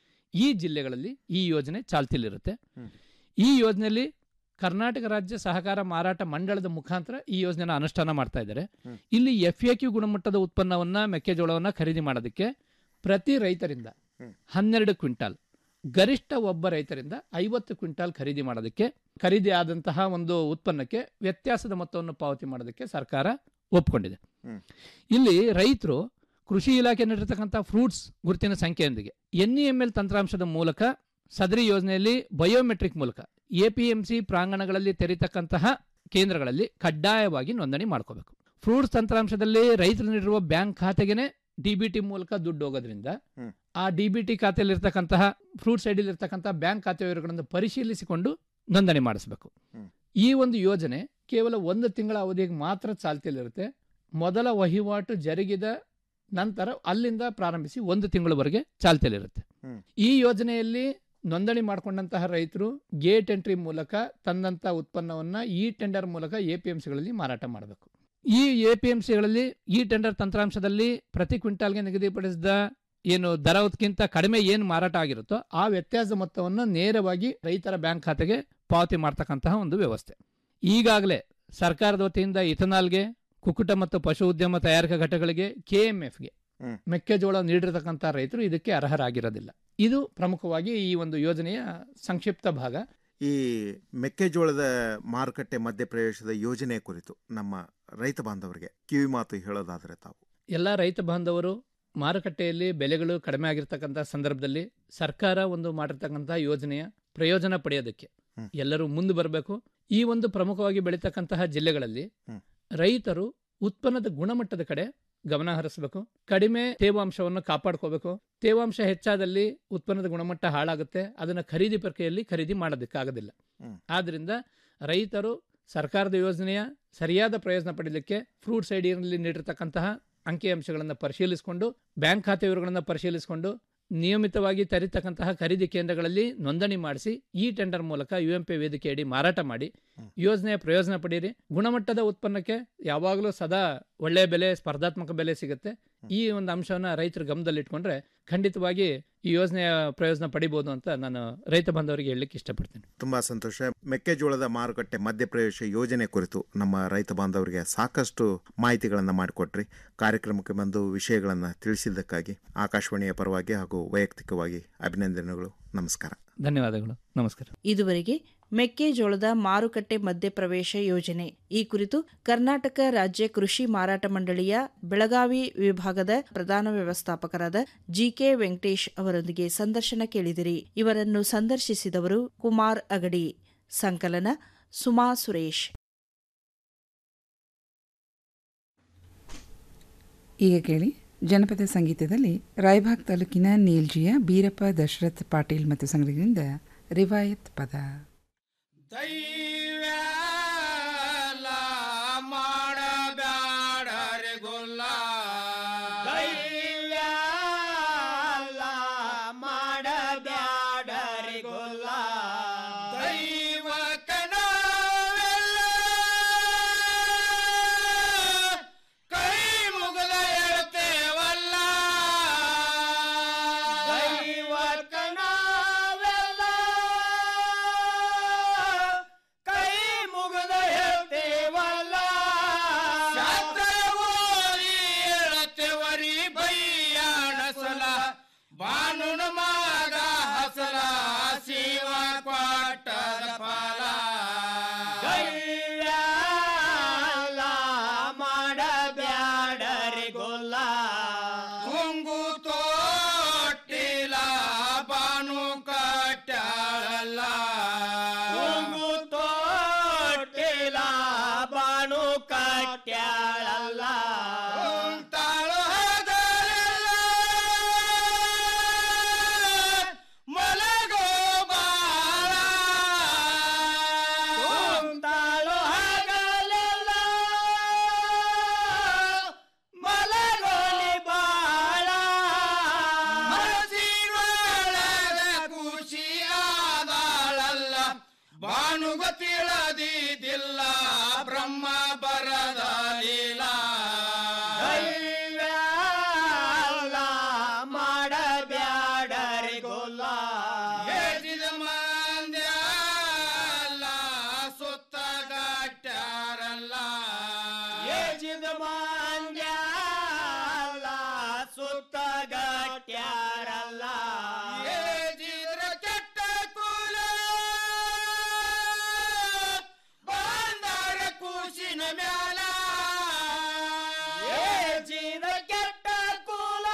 ಈ ಜಿಲ್ಲೆಗಳಲ್ಲಿ ಈ ಯೋಜನೆ ಚಾಲ್ತಿಯಲ್ಲಿರುತ್ತೆ ಹ್ಮ್. ಈ ಯೋಜನೆಯಲ್ಲಿ ಕರ್ನಾಟಕ ರಾಜ್ಯ ಸಹಕಾರ ಮಾರಾಟ ಮಂಡಳದ ಮುಖಾಂತರ ಈ ಯೋಜನೆನ ಅನುಷ್ಠಾನ ಮಾಡ್ತಾ ಇದ್ದಾರೆ ಹ್ಮ್. ಇಲ್ಲಿ ಎಫ್ ಎ ಕ್ಯೂ ಗುಣಮಟ್ಟದ ಉತ್ಪನ್ನವನ್ನ ಮೆಕ್ಕೆಜೋಳವನ್ನ ಖರೀದಿ ಮಾಡೋದಕ್ಕೆ ಪ್ರತಿ ರೈತರಿಂದ ಹ್ಮ್. ಹನ್ನೆರಡು ಕ್ವಿಂಟಾಲ್ ಗರಿಷ್ಠ ಒಬ್ಬ ರೈತರಿಂದ ಐವತ್ತು ಕ್ವಿಂಟಾಲ್ ಖರೀದಿ ಮಾಡೋದಕ್ಕೆ ಖರೀದಿ ಆದಂತಹ ಒಂದು ಉತ್ಪನ್ನಕ್ಕೆ ವ್ಯತ್ಯಾಸದ ಮೊತ್ತವನ್ನು ಪಾವತಿ ಮಾಡೋದಕ್ಕೆ ಸರ್ಕಾರ ಒಪ್ಕೊಂಡಿದೆ ಹ್ಮ್. ಇಲ್ಲಿ ರೈತರು ಕೃಷಿ ಇಲಾಖೆ ನೀಡಿರ್ತಕ್ಕಂಥ ಫ್ರೂಟ್ಸ್ ಗುರುತಿನ ಸಂಖ್ಯೆಯೊಂದಿಗೆ ಎನ್ ಎಂ ಎಲ್ ತಂತ್ರಾಂಶದ ಮೂಲಕ ಸದರಿ ಯೋಜನೆಯಲ್ಲಿ ಬಯೋಮೆಟ್ರಿಕ್ ಮೂಲಕ ಎಪಿಎಂಸಿ ಪ್ರಾಂಗಣಗಳಲ್ಲಿ ತೆರೀತಕ್ಕಂತಹ ಕೇಂದ್ರಗಳಲ್ಲಿ ಕಡ್ಡಾಯವಾಗಿ ನೋಂದಣಿ ಮಾಡ್ಕೋಬೇಕು ಫ್ರೂಟ್ಸ್ ತಂತ್ರಾಂಶದಲ್ಲಿ ರೈತರು ನೀಡಿರುವ ಬ್ಯಾಂಕ್ ಖಾತೆಗೆನೆ ಡಿಬಿಟಿ ಮೂಲಕ ದುಡ್ಡು ಹೋಗೋದ್ರಿಂದ ಹ್ಮ್. ಆ ಡಿಬಿಟಿ ಖಾತೆಯಲ್ಲಿ ಇರ್ತಕ್ಕಂತಹ ಫ್ರೂಟ್ಸ್ ಐಡಿಲಿ ಇರ್ತಕ್ಕಂತಹ ಬ್ಯಾಂಕ್ ಖಾತೆ ವಿವರಗಳನ್ನು ಪರಿಶೀಲಿಸಿಕೊಂಡು ನೋಂದಣಿ ಮಾಡಿಸಬೇಕು ಹ್ಮ್. ಈ ಒಂದು ಯೋಜನೆ ಕೇವಲ ಒಂದು ತಿಂಗಳ ಅವಧಿಗೆ ಮಾತ್ರ ಚಾಲ್ತಿಯಲ್ಲಿರುತ್ತೆ ಮೊದಲ ವಹಿವಾಟು ಜರುಗಿದ ನಂತರ ಅಲ್ಲಿಂದ ಪ್ರಾರಂಭಿಸಿ ಒಂದು ತಿಂಗಳವರೆಗೆ ಚಾಲ್ತಿಯಲ್ಲಿರುತ್ತೆ ಹ್ಮ್. ಈ ಯೋಜನೆಯಲ್ಲಿ ನೋಂದಣಿ ಮಾಡಿಕೊಂಡಂತಹ ರೈತರು ಗೇಟ್ ಎಂಟ್ರಿ ಮೂಲಕ ತಂದಂತ ಉತ್ಪನ್ನವನ್ನ ಈ ಟೆಂಡರ್ ಮೂಲಕ ಎಪಿಎಂಸಿಗಳಲ್ಲಿ ಮಾರಾಟ ಮಾಡಬೇಕು ಈ ಎಪಿಎಂಸಿಗಳಲ್ಲಿ ಈ ಟೆಂಡರ್ ತಂತ್ರಾಂಶದಲ್ಲಿ ಪ್ರತಿ ಕ್ವಿಂಟಾಲ್ಗೆ ನಿಗದಿಪಡಿಸಿದ ಏನು ದರಕ್ಕಿಂತ ಕಡಿಮೆ ಏನು ಮಾರಾಟ ಆಗಿರುತ್ತೋ ಆ ವ್ಯತ್ಯಾಸ ಮೊತ್ತವನ್ನು ನೇರವಾಗಿ ರೈತರ ಬ್ಯಾಂಕ್ ಖಾತೆಗೆ ಪಾವತಿ ಮಾಡ್ತಕ್ಕಂತಹ ಒಂದು ವ್ಯವಸ್ಥೆ ಈಗಾಗಲೇ ಸರ್ಕಾರದ ವತಿಯಿಂದ ಇಥನಾಲ್ಗೆ ಕುಕ್ಕುಟ ಮತ್ತು ಪಶು ಉದ್ಯಮ ತಯಾರಿಕಾ ಘಟಕಗಳಿಗೆ ಕೆಎಂಎಫ್ಗೆ ಹ್ಮ್. ಮೆಕ್ಕೆಜೋಳ ನೀಡಿರತಕ್ಕಂಥ ರೈತರು ಇದಕ್ಕೆ ಅರ್ಹರಾಗಿರೋದಿಲ್ಲ ಇದು ಪ್ರಮುಖವಾಗಿ ಈ ಒಂದು ಯೋಜನೆಯ ಸಂಕ್ಷಿಪ್ತ ಭಾಗ ಈ ಮೆಕ್ಕೆಜೋಳದ ಮಾರುಕಟ್ಟೆ ಮಧ್ಯಪ್ರವೇಶದ ಯೋಜನೆ ಕುರಿತು ನಮ್ಮ ರೈತ ಬಾಂಧವರಿಗೆ ಕಿವಿ ಮಾತು ಹೇಳೋದಾದ್ರೆ ತಾವು ಎಲ್ಲ ರೈತ ಬಾಂಧವರು ಮಾರುಕಟ್ಟೆಯಲ್ಲಿ ಬೆಲೆಗಳು ಕಡಿಮೆ ಆಗಿರ್ತಕ್ಕಂಥ ಸಂದರ್ಭದಲ್ಲಿ ಸರ್ಕಾರ ಒಂದು ಮಾಡಿರ್ತಕ್ಕಂಥ ಯೋಜನೆಯ ಪ್ರಯೋಜನ ಪಡೆಯೋದಕ್ಕೆ ಹ್ಮ್. ಎಲ್ಲರೂ ಮುಂದೆ ಬರಬೇಕು ಈ ಒಂದು ಪ್ರಮುಖವಾಗಿ ಬೆಳೀತಕ್ಕಂತಹ ಜಿಲ್ಲೆಗಳಲ್ಲಿ ಹ್ಮ್. ರೈತರು ಉತ್ಪನ್ನದ ಗುಣಮಟ್ಟದ ಕಡೆ ಗಮನ ಹರಿಸಬೇಕು ಕಡಿಮೆ ತೇವಾಂಶವನ್ನು ಕಾಪಾಡ್ಕೋಬೇಕು ತೇವಾಂಶ ಹೆಚ್ಚಾದಲ್ಲಿ ಉತ್ಪನ್ನದ ಗುಣಮಟ್ಟ ಹಾಳಾಗುತ್ತೆ ಅದನ್ನು ಖರೀದಿ ಪ್ರಕ್ರಿಯೆಯಲ್ಲಿ ಖರೀದಿ ಮಾಡೋದಕ್ಕಾಗೋದಿಲ್ಲ ಹ್ಮ್. ಆದ್ರಿಂದ ರೈತರು ಸರ್ಕಾರದ ಯೋಜನೆಯ ಸರಿಯಾದ ಪ್ರಯೋಜನ ಪಡೆಯಲಿಕ್ಕೆ ಫ್ರೂಟ್ಸ್ ಐಡಿಯಲ್ಲಿ ನೀಡಿರ್ತಕ್ಕಂತಹ ಅಂಕಿಅಂಶಗಳನ್ನು ಪರಿಶೀಲಿಸಿಕೊಂಡು ಬ್ಯಾಂಕ್ ಖಾತೆ ವಿವರಗಳನ್ನು ಪರಿಶೀಲಿಸಿಕೊಂಡು ನಿಯಮಿತವಾಗಿ ತರಿತಕ್ಕಂತಹ ಖರೀದಿ ಕೇಂದ್ರಗಳಲ್ಲಿ ನೋಂದಣಿ ಮಾಡಿಸಿ ಈ ಟೆಂಡರ್ ಮೂಲಕ ಯು ಎಂ ಪಿ ವೇದಿಕೆಯಡಿ ಮಾರಾಟ ಮಾಡಿ ಯೋಜನೆಯ ಪ್ರಯೋಜನ ಪಡೆಯಿರಿ ಗುಣಮಟ್ಟದ ಉತ್ಪನ್ನಕ್ಕೆ ಯಾವಾಗಲೂ ಸದಾ ಒಳ್ಳೆಯ ಬೆಲೆ ಸ್ಪರ್ಧಾತ್ಮಕ ಬೆಲೆ ಸಿಗುತ್ತೆ ಈ ಒಂದು ಅಂಶವನ್ನ ರೈತರ ಗಮನದಲ್ಲಿಟ್ಕೊಂಡ್ರೆ ಖಂಡಿತವಾಗಿ ಈ ಯೋಜನೆಯ ಪ್ರಯೋಜನ ಪಡಿಬಹುದು ಅಂತ ನಾನು ರೈತ ಬಾಂಧವರಿಗೆ ಹೇಳಲಿಕ್ಕೆ ಇಷ್ಟಪಡ್ತೀನಿ ತುಂಬಾ ಸಂತೋಷ ಮೆಕ್ಕೆಜೋಳದ ಮಾರುಕಟ್ಟೆ ಮಧ್ಯಪ್ರವೇಶ ಯೋಜನೆ ಕುರಿತು ನಮ್ಮ ರೈತ ಬಾಂಧವರಿಗೆ ಸಾಕಷ್ಟು ಮಾಹಿತಿಗಳನ್ನು ಮಾಡಿಕೊಟ್ರಿ ಕಾರ್ಯಕ್ರಮಕ್ಕೆ ಬಂದು ವಿಷಯಗಳನ್ನು ತಿಳಿಸಿದ್ದಕ್ಕಾಗಿ ಆಕಾಶವಾಣಿಯ ಪರವಾಗಿ ಹಾಗೂ ವೈಯಕ್ತಿಕವಾಗಿ ಅಭಿನಂದನೆಗಳು ನಮಸ್ಕಾರ ಧನ್ಯವಾದಗಳು ನಮಸ್ಕಾರ ಇದುವರೆಗೆ ಮೆಕ್ಕೆಜೋಳದ ಮಾರುಕಟ್ಟೆ ಮಧ್ಯಪ್ರವೇಶ ಯೋಜನೆ ಈ ಕುರಿತು ಕರ್ನಾಟಕ ರಾಜ್ಯ ಕೃಷಿ ಮಾರಾಟ ಮಂಡಳಿಯ ಬೆಳಗಾವಿ ವಿಭಾಗದ ಪ್ರಧಾನ ವ್ಯವಸ್ಥಾಪಕರಾದ ಜಿಕೆ ವೆಂಕಟೇಶ್ ಅವರೊಂದಿಗೆ ಸಂದರ್ಶನ ಕೇಳಿದಿರಿ ಇವರನ್ನು ಸಂದರ್ಶಿಸಿದವರು ಕುಮಾರ್ ಅಗಡಿ ಸಂಕಲನ ಸುಮಾ ಸುರೇಶ್ ಈಗ ಕೇಳಿ ಜನಪದ ಸಂಗೀತದಲ್ಲಿ ರಾಯಭಾಗ್ ತಾಲೂಕಿನ ನೀಲ್ಜಿಯ ಬೀರಪ್ಪ ದಶರಥ್ ಪಾಟೀಲ್ ಮತ್ತು ಸಂಘದಿಂದ ರಿವಾಯತ್ ಪದ ದೈವ್ಯಾಲ ಮಾಡಬ್ಯಾಡರೆ ಗೊಲ್ಲ ದೈವ್ಯಾಲ ಮಾಡಬ್ಯಾಡರೆ ಗೊಲ್ಲ ದೈವ ಕೈ ಮುಗದ ಹೇಳ್ತೇವಲ್ಲ ದೈವ ಕೈ ಮುಗದ ಹೇಳ್ತೇವಲ್ಲ ಶಾಸ್ತ್ರವೋರಿ ಹೇಳತ್ತೇವರಿ ಬೈಯಾಣ ಸಲ ಬಾನುನ ಮಗ ಹಸಲ ಶಿವ ಕ್ವಾಟದ ಫಲ ದೈವ್ಯಾಲ ಮಾಡಬ್ಯಾಡರಿ ಗೊಲ್ಲ ತುಂಗು ತೋಟಿಲ ಬಾನು ಕಟ್ಟಾಳಲ್ಲ ತುಂಗು ತೋಟಿಲ ಬಾನು ಕಟ್ಟಾಳಲ್ಲ ತಾಳು ಹಗಲೆಲ್ಲ ಮಲಗೋ ಬಾಳ ತಾಳು ಹಗಲೆಲ್ಲ ಮಲಗೋಲಿ ಬಾಳ ಮನಸ್ಸಿನೊಳಗ ಖುಷಿ ಆದಾಳಲ್ಲ ಬಾನುಗ ತಿಳಿದಿದ್ದಿಲ್ಲ ಬ್ರಹ್ಮ ಬರದ ಲೀಲಾ ಮಾಡಬ್ಯಾಡರಿ ಗೊಲ್ಲ ಹೇಳಿದ ಮಂದ್ಯಾಲ ಸುತ್ತ ಗಟ್ಟಾರಲ್ಲ ಏಜಿದ ಮಂದ್ಯಾಲ ಸುತ್ತ ಗಟ್ಯಾರಲ್ಲ ಏಜಿದ್ರ ಕೆಟ್ಟ ಕುಲ ಬಂದಾರ ಕೂಸಿನ ಮ್ಯಾಲ ಏಜಿದ ಕೆಟ್ಟ ಕುಲ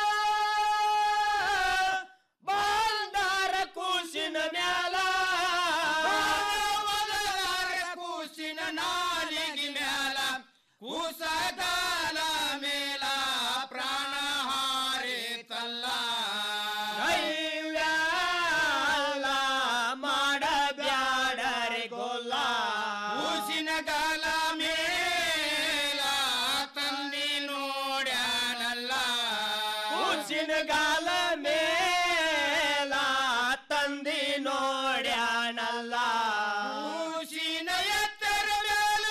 ಬಂದಾರ ಕೂಸಿನ ಮ್ಯಾಲ ಕೂಸಿನ ನಾಲಿಗೆ ಮ್ಯಾಲ ಕೂಸಗಾಲ ಮೇಲ ಪ್ರಾಣ ಹಾರಿತಲ್ಲ ಮಾಡಬ್ಯಾಡರೆ ಗೊಲ್ಲ ಕೂಸಿನ ಗಾಲ ಮೇಲ ತಂದಿ ನೋಡ್ಯಾನಲ್ಲ ಕೂಸಿನ ಗಾಲ ಮೇಲ ತಂದಿ ನೋಡ್ಯಾನಲ್ಲ ಕೂಸಿನ ಎತ್ತರ ಮೇಲ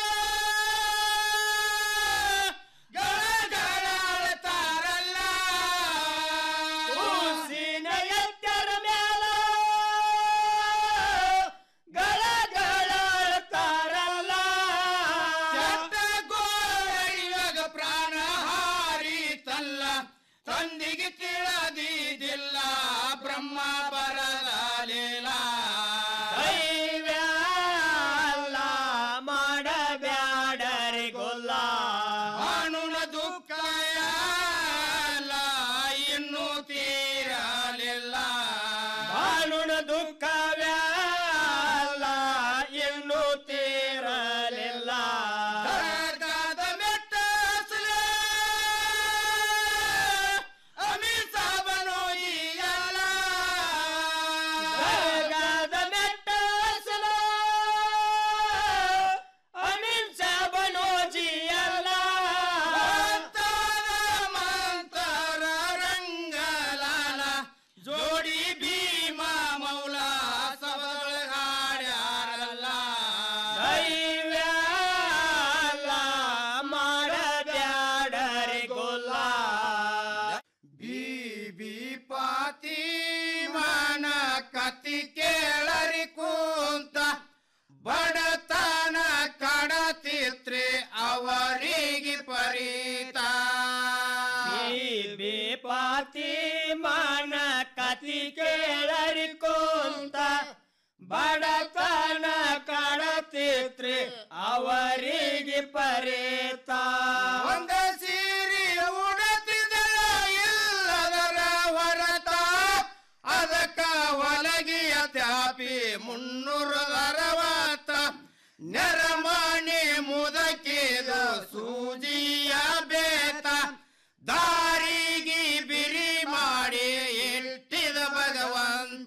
ಗಳಗಳಾಡ್ತಾರಲ್ಲ ಕೂಸಿನ ಎತ್ತರ ಮೇಲ ಗಳಗಳಾಡ್ತಾರಲ್ಲ ಕೆಟ್ಟ ಗೋಳಿಯಾಗ ಪ್ರಾಣ ಹಾರಿತಲ್ಲ ತಂದಿಗೆ ತಿಳಿದಿದ್ದಿಲ್ಲ ಬ್ರಹ್ಮ ಬರದ ಲೀಲ ದೈವ್ಯಾಲ ಮಾಡಬ್ಯಾಡರಿ ಗೊಲ್ಲ ಅನುನ ದುಃಖ ಯಾಲ ಇನ್ನೂ ತೀರಲಿಲ್ಲ ಅನುನ ದುಃಖವ್ಯಾಲ ಇನ್ನೂ ತೀರಲಿಲ್ಲ ದರ್ಗಾದ ಮೆಟ್ಟ ಹಸಲೆ ಕತಿ ಕೇಳರಿ ಕೂಂತ ಬಡತನ ಕಡತಿತ್ರಿ ಅವರಿಗೆ ಪರೀತ ಪಾತಿ ಮಾನ ಕತಿ ಕೇಳರಿ ಕೂಂತ ಬಡತನ ಕಡತಿತ್ರಿ ಅವರಿಗೆ ಪರೇತ ಒಂದ ಸೀರಿ ಉಡತಿದಳ ಇಲ್ಲದರ ಹೊರತ ಅದಕ್ಕ ಒಲಗಿಯ ತ್ಯಾಪಿ ಮುನ್ನೂರು ಅರವತ್ತ ನೆರಮಣಿ ಮುದಕಿದು ಸೂಜಿಯ ಬೇತ ದಾರಿಗೆ ಬಿರಿ ಮಾಡಿ ಇಟ್ಟಿದ ಭಗವಂತ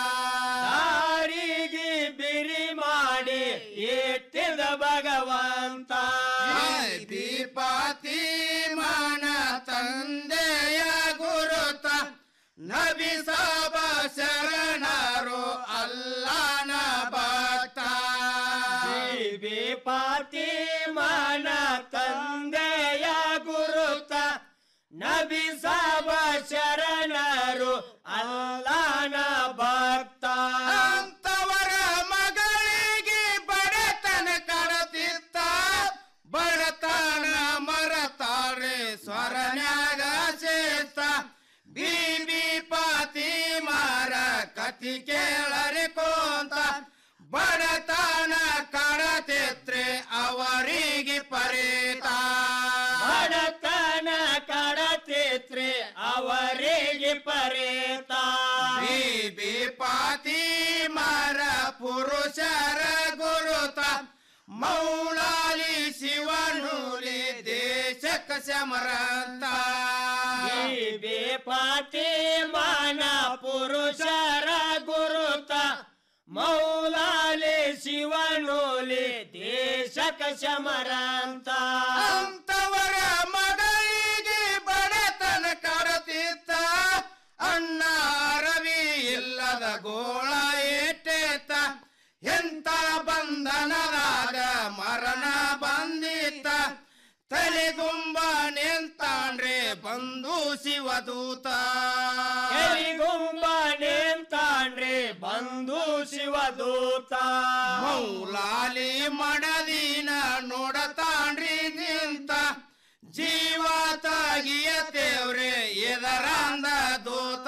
ದಾರಿಗೆ ಬಿರಿ ಮಾಡಿ ಇಟ್ಟಿದ ಭಗವಂತ ಪಾತಿ ಮಾನ ತಂದೆಯ ಗುರುತ ನಬಿ ಸಾಬ ಶರಣರು ಅಲ್ಲಾನ ಭಕ್ತ ಪಾತಿ ಮಾನ ತಂದೆಯ ಗುರುತ ನಬಿ ಸಾಬ ಶರಣರು ಅಲ್ಲಾನ ಭಕ್ತ ಅಂತವರ ಮಗಳಿಗೆ ಬಡತನ ಕಡತಿತ್ತ ಬಡತನ ಮರತಾರೆ ಸ್ವರನ್ಯಾಗ ಸೇತ ಬೀಬಿ ಪಾತಿ ಮಾರ ಕತಿ ಕೇಳರಿ ಕೋಂತ ಬಡತನ ಕಡತಿತ್ರೆ ಅವರಿಗೆ ಪರೇತ ಬಡತನ ಕಡತಿತ್ರಿ ಅವರಿಗೆ ಪರೇತ ಬೀಬಿ ಪಾತಿ ಮಾರ ಪುರುಷರ ಗುರುತ ಮೌಲಾಲಿ ಶಿವನೂಲಿ ದೇಶಕ ಸಮರಂತ ಪಾತಿ ಮಾನ ಪುರುಷರ ಗುರುತ ಮೌಲಾಲಿ ಶಿವನೂಲಿ ದೇಶಕ ಶಮರಂತ ಅಂತವರ ಮಗಳಿಗೆ ಬಡತನ ಕಡತಿತ್ತ ಅಣ್ಣ ರವಿ ಇಲ್ಲದ ಗೋಳ ಏಟೇತ ಎಂತ ಬಂಧನದಾಗ ಮರಣ ಬಂದಿತ್ತ ತಲೆಗುಂಬ ನಿಂತಾಂಡ್ರೆ ಬಂದು ಶಿವದೂತ ಎಲಿಗುಂಬ ನಿಂತಾಂಡ್ರೆ ಬಂದು ಶಿವದೂತ ಮೌಲಾಲಿ ಮಡದಿನ ನೋಡತಾಂಡ್ರಿ ನಿಂತ ಜೀವ ತಾಗಿಯ ತೇವ್ರೆ ಎದರಂದ ದೂತ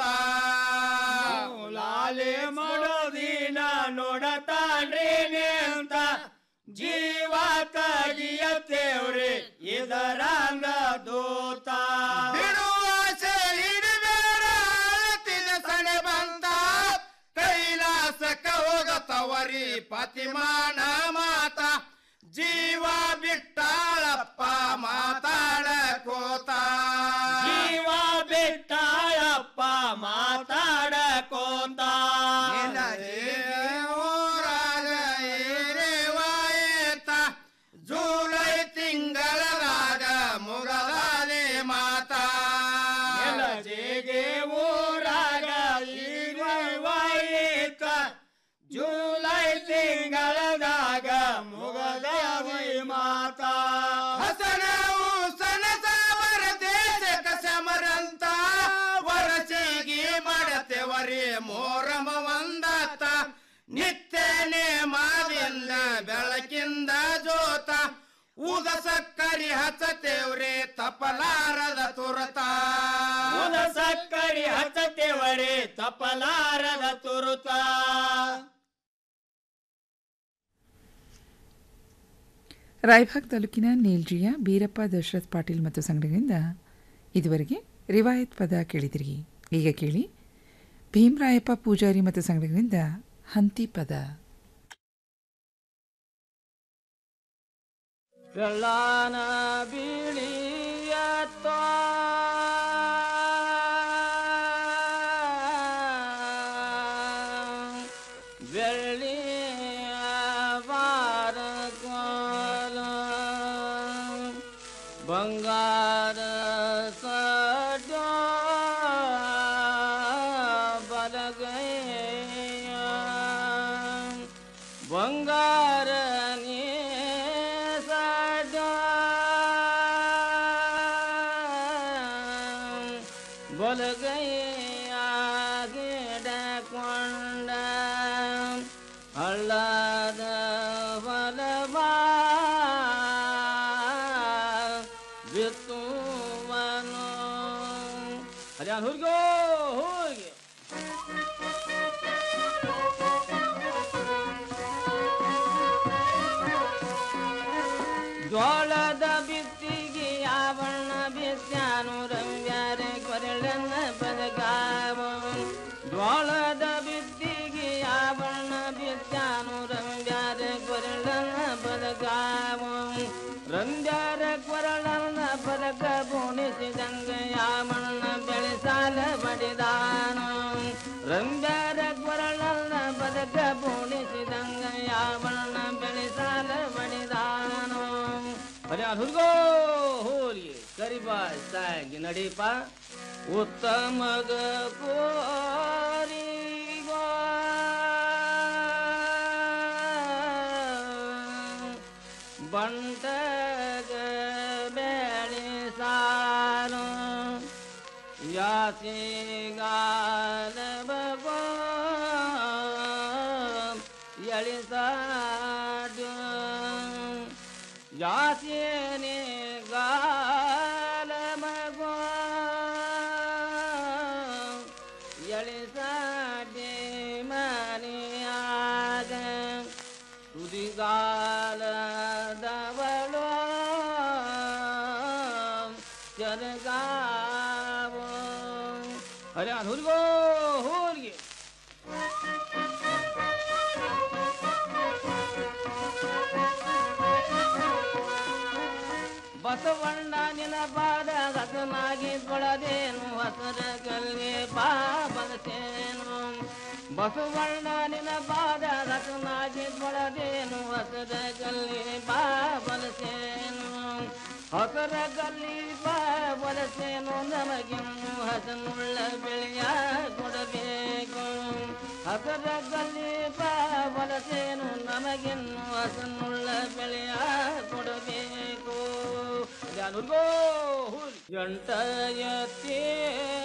ಲಾಲೆ ಮಾಡೋದಿನ ನೋಡತಾನ್ರಿ ನಿಂತ ಜೀವ ತಗಿಯ ತೇವ್ರಿ ಇದರಂಗ ದೂತ ಬಿಡುವಾಸೆ ಹಿಡಿಬೇಡ ಅಳತಿನ ಸಣೆ ಬಂದ ಕೈಲಾಸಕ್ಕ ಹೋಗತವರಿ ಪತಿಮಾನ ಮಾತ ಜೀವ ಬಿಟ್ಟಾಳಪ್ಪ ಮಾತಾಡ ಕೋತ ಜೀವ ಬಿಟ್ಟಾಳಪ್ಪ ಮಾತಾಡಕೋತ ಊರಾಗ ಏರೇವಾಯೇತ ಜೂಲೈ ತಿಂಗಳದಾಗ ಮುಗದಾದೆ ಮಾತಾ ಜೇಗೆ ಊರಾಗ ಈವಾಯಿತ ಜೂಲೈ ತಿಂಗಳದಾಗ ಮುಗದ ಮಾತಾ ಹಸನ ಸನ ಸಾವರ ದೇಶಕ ಸಮರಂತ ವರಸಿಗೆ ಮಾಡತೆವರಿ ಮೋರಮ ಒಂದಾತ ನಿತ್ಯನೇ ಮಾದಿಂದ ಬೆಳಕಿಂದ ಜೋತ ಉದ ಸಕ್ಕರಿ ಹಚ್ಚತೇವ್ರೆ ತಪಲಾರದ ತುರತ ಉದ ಸಕ್ಕರಿ ಹಚ್ಚತೇವರೆ ತಪಲಾರದ ತುರುತ ರಾಯಭಾಗ್ ತಾಲೂಕಿನ ನೀಲ್ಜಿಯ ಬೀರಪ್ಪ ದಶರಥ್ ಪಾಟೀಲ್ ಮತ್ತು ಸಂಘಟನೆಯಿಂದ ಇದುವರೆಗೆ ರಿವಾಯತ್ ಪದ ಕೇಳಿದಿರಿ ಈಗ ಕೇಳಿ ಭೀಮರಾಯಪ್ಪ ಪೂಜಾರಿ ಮತ್ತು ಸಂಘಟನೆಯಿಂದ ಹಂತಿ ಪದ ಬೆಳ್ಳಾನ ಬೀಳಿಯತ್ತ ಬೆಳ್ಳಿಯ ಬಾರ ಕೋಲ ಬಂಗಾರ ಸಡ್ಡ ಬಲಗೈಯ ಬಂಗಾರ ನೀ ಸಡ್ಡ ಬಲಗೈಯ ಗಿಡಕೊಂಡ ಯಾನ್ ಹುರ್ಗೋ ಹೋಗಿ ಜೋಳದ ಬಿತ್ತಿಗೆ ಯಾವಣ್ಣ ಬಿತ್ಯಾನು ರಂಗ್ಯಾರೆ ಕೊರಳನ್ನ ಬದಗಾವ ಜೋಳದ ಬಿತ್ತಿಗೆ ಯಾವಣ್ಣ ಬಿತ್ಯಾನು ರಂಗ್ಯಾರೆ ಕೊರಳನ್ನ ಬದಗಾವ ರಂಗ್ಯಾರ ಕೊರಳನ್ನ ಬದಕ ಬೋಣಿಸಿದಂಗ ಯಾವಣ್ಣ ಬೆಳೆಸಾಲ ಬಡಿದಾನು ರಂಗ್ಯಾರ ಕೊರಳನ್ನ ಬದಕ ಬೋಣಿಸಿದಂಗ ಯಾವಣ್ಣ ಬೆಳೆಸಾಲ ಬಡಿದಾನು ಅರೆ ಹುಡುಗೋ ಹೋಗಿ ಕರಿಬಾ ಸಾಗಿ ನಡೀಪ ಉತ್ತಮಗ ಕೋರಿಗೋ ಬಂಟಗ ಬೆಳೆಸಾನು ಯಾಸಿಗಾಲ ಬಗೋ ಎಳಿಸಾಡು ಯಾಸೇನೆ ಗಾಲ ಮಗೋ ಎಳಿಸಾಡೆ ಮನೆಯಾಗ ತುದಿಗಾಲದವಳು ಜನಗಾವ ಅರೆ ಹುಡುಗೋ ಹೋರಿಗೆ ಬಸವಣ್ಣ ನಿನ ಪಾದ ಹಸನಾಗಿ ಕೊಳದೇನು ಹಸರ ಕಲ್ಗೆ ಪಾಪಲಸೇನು ಬಸವಣ್ಣ ನಿನ ಪಾದ ಹಸನಾಗಿ ಕೊಳದೇನು ಹಸರ ಕಲ್ಲಿ ಪಾಪಲಸೇನು ಹಸರ ಕಲ್ಲಿ ಪಾಪಲಸೇನು ನಮಗಿನ್ನು ಹಸನುಳ್ಳ ಬೆಳೆಯ ಕೊಡಬೇಕು ಹಸರ ಕಲ್ಲಿ ಪಾಪಲಸೇನು ನಮಗಿನ್ನು ಹಸನುಳ್ಳ ಬೆಳೆಯ ಕೊಡಬೇಕು ಜಾನುಗೋ ಎಂಟ ಎತ್ತೇ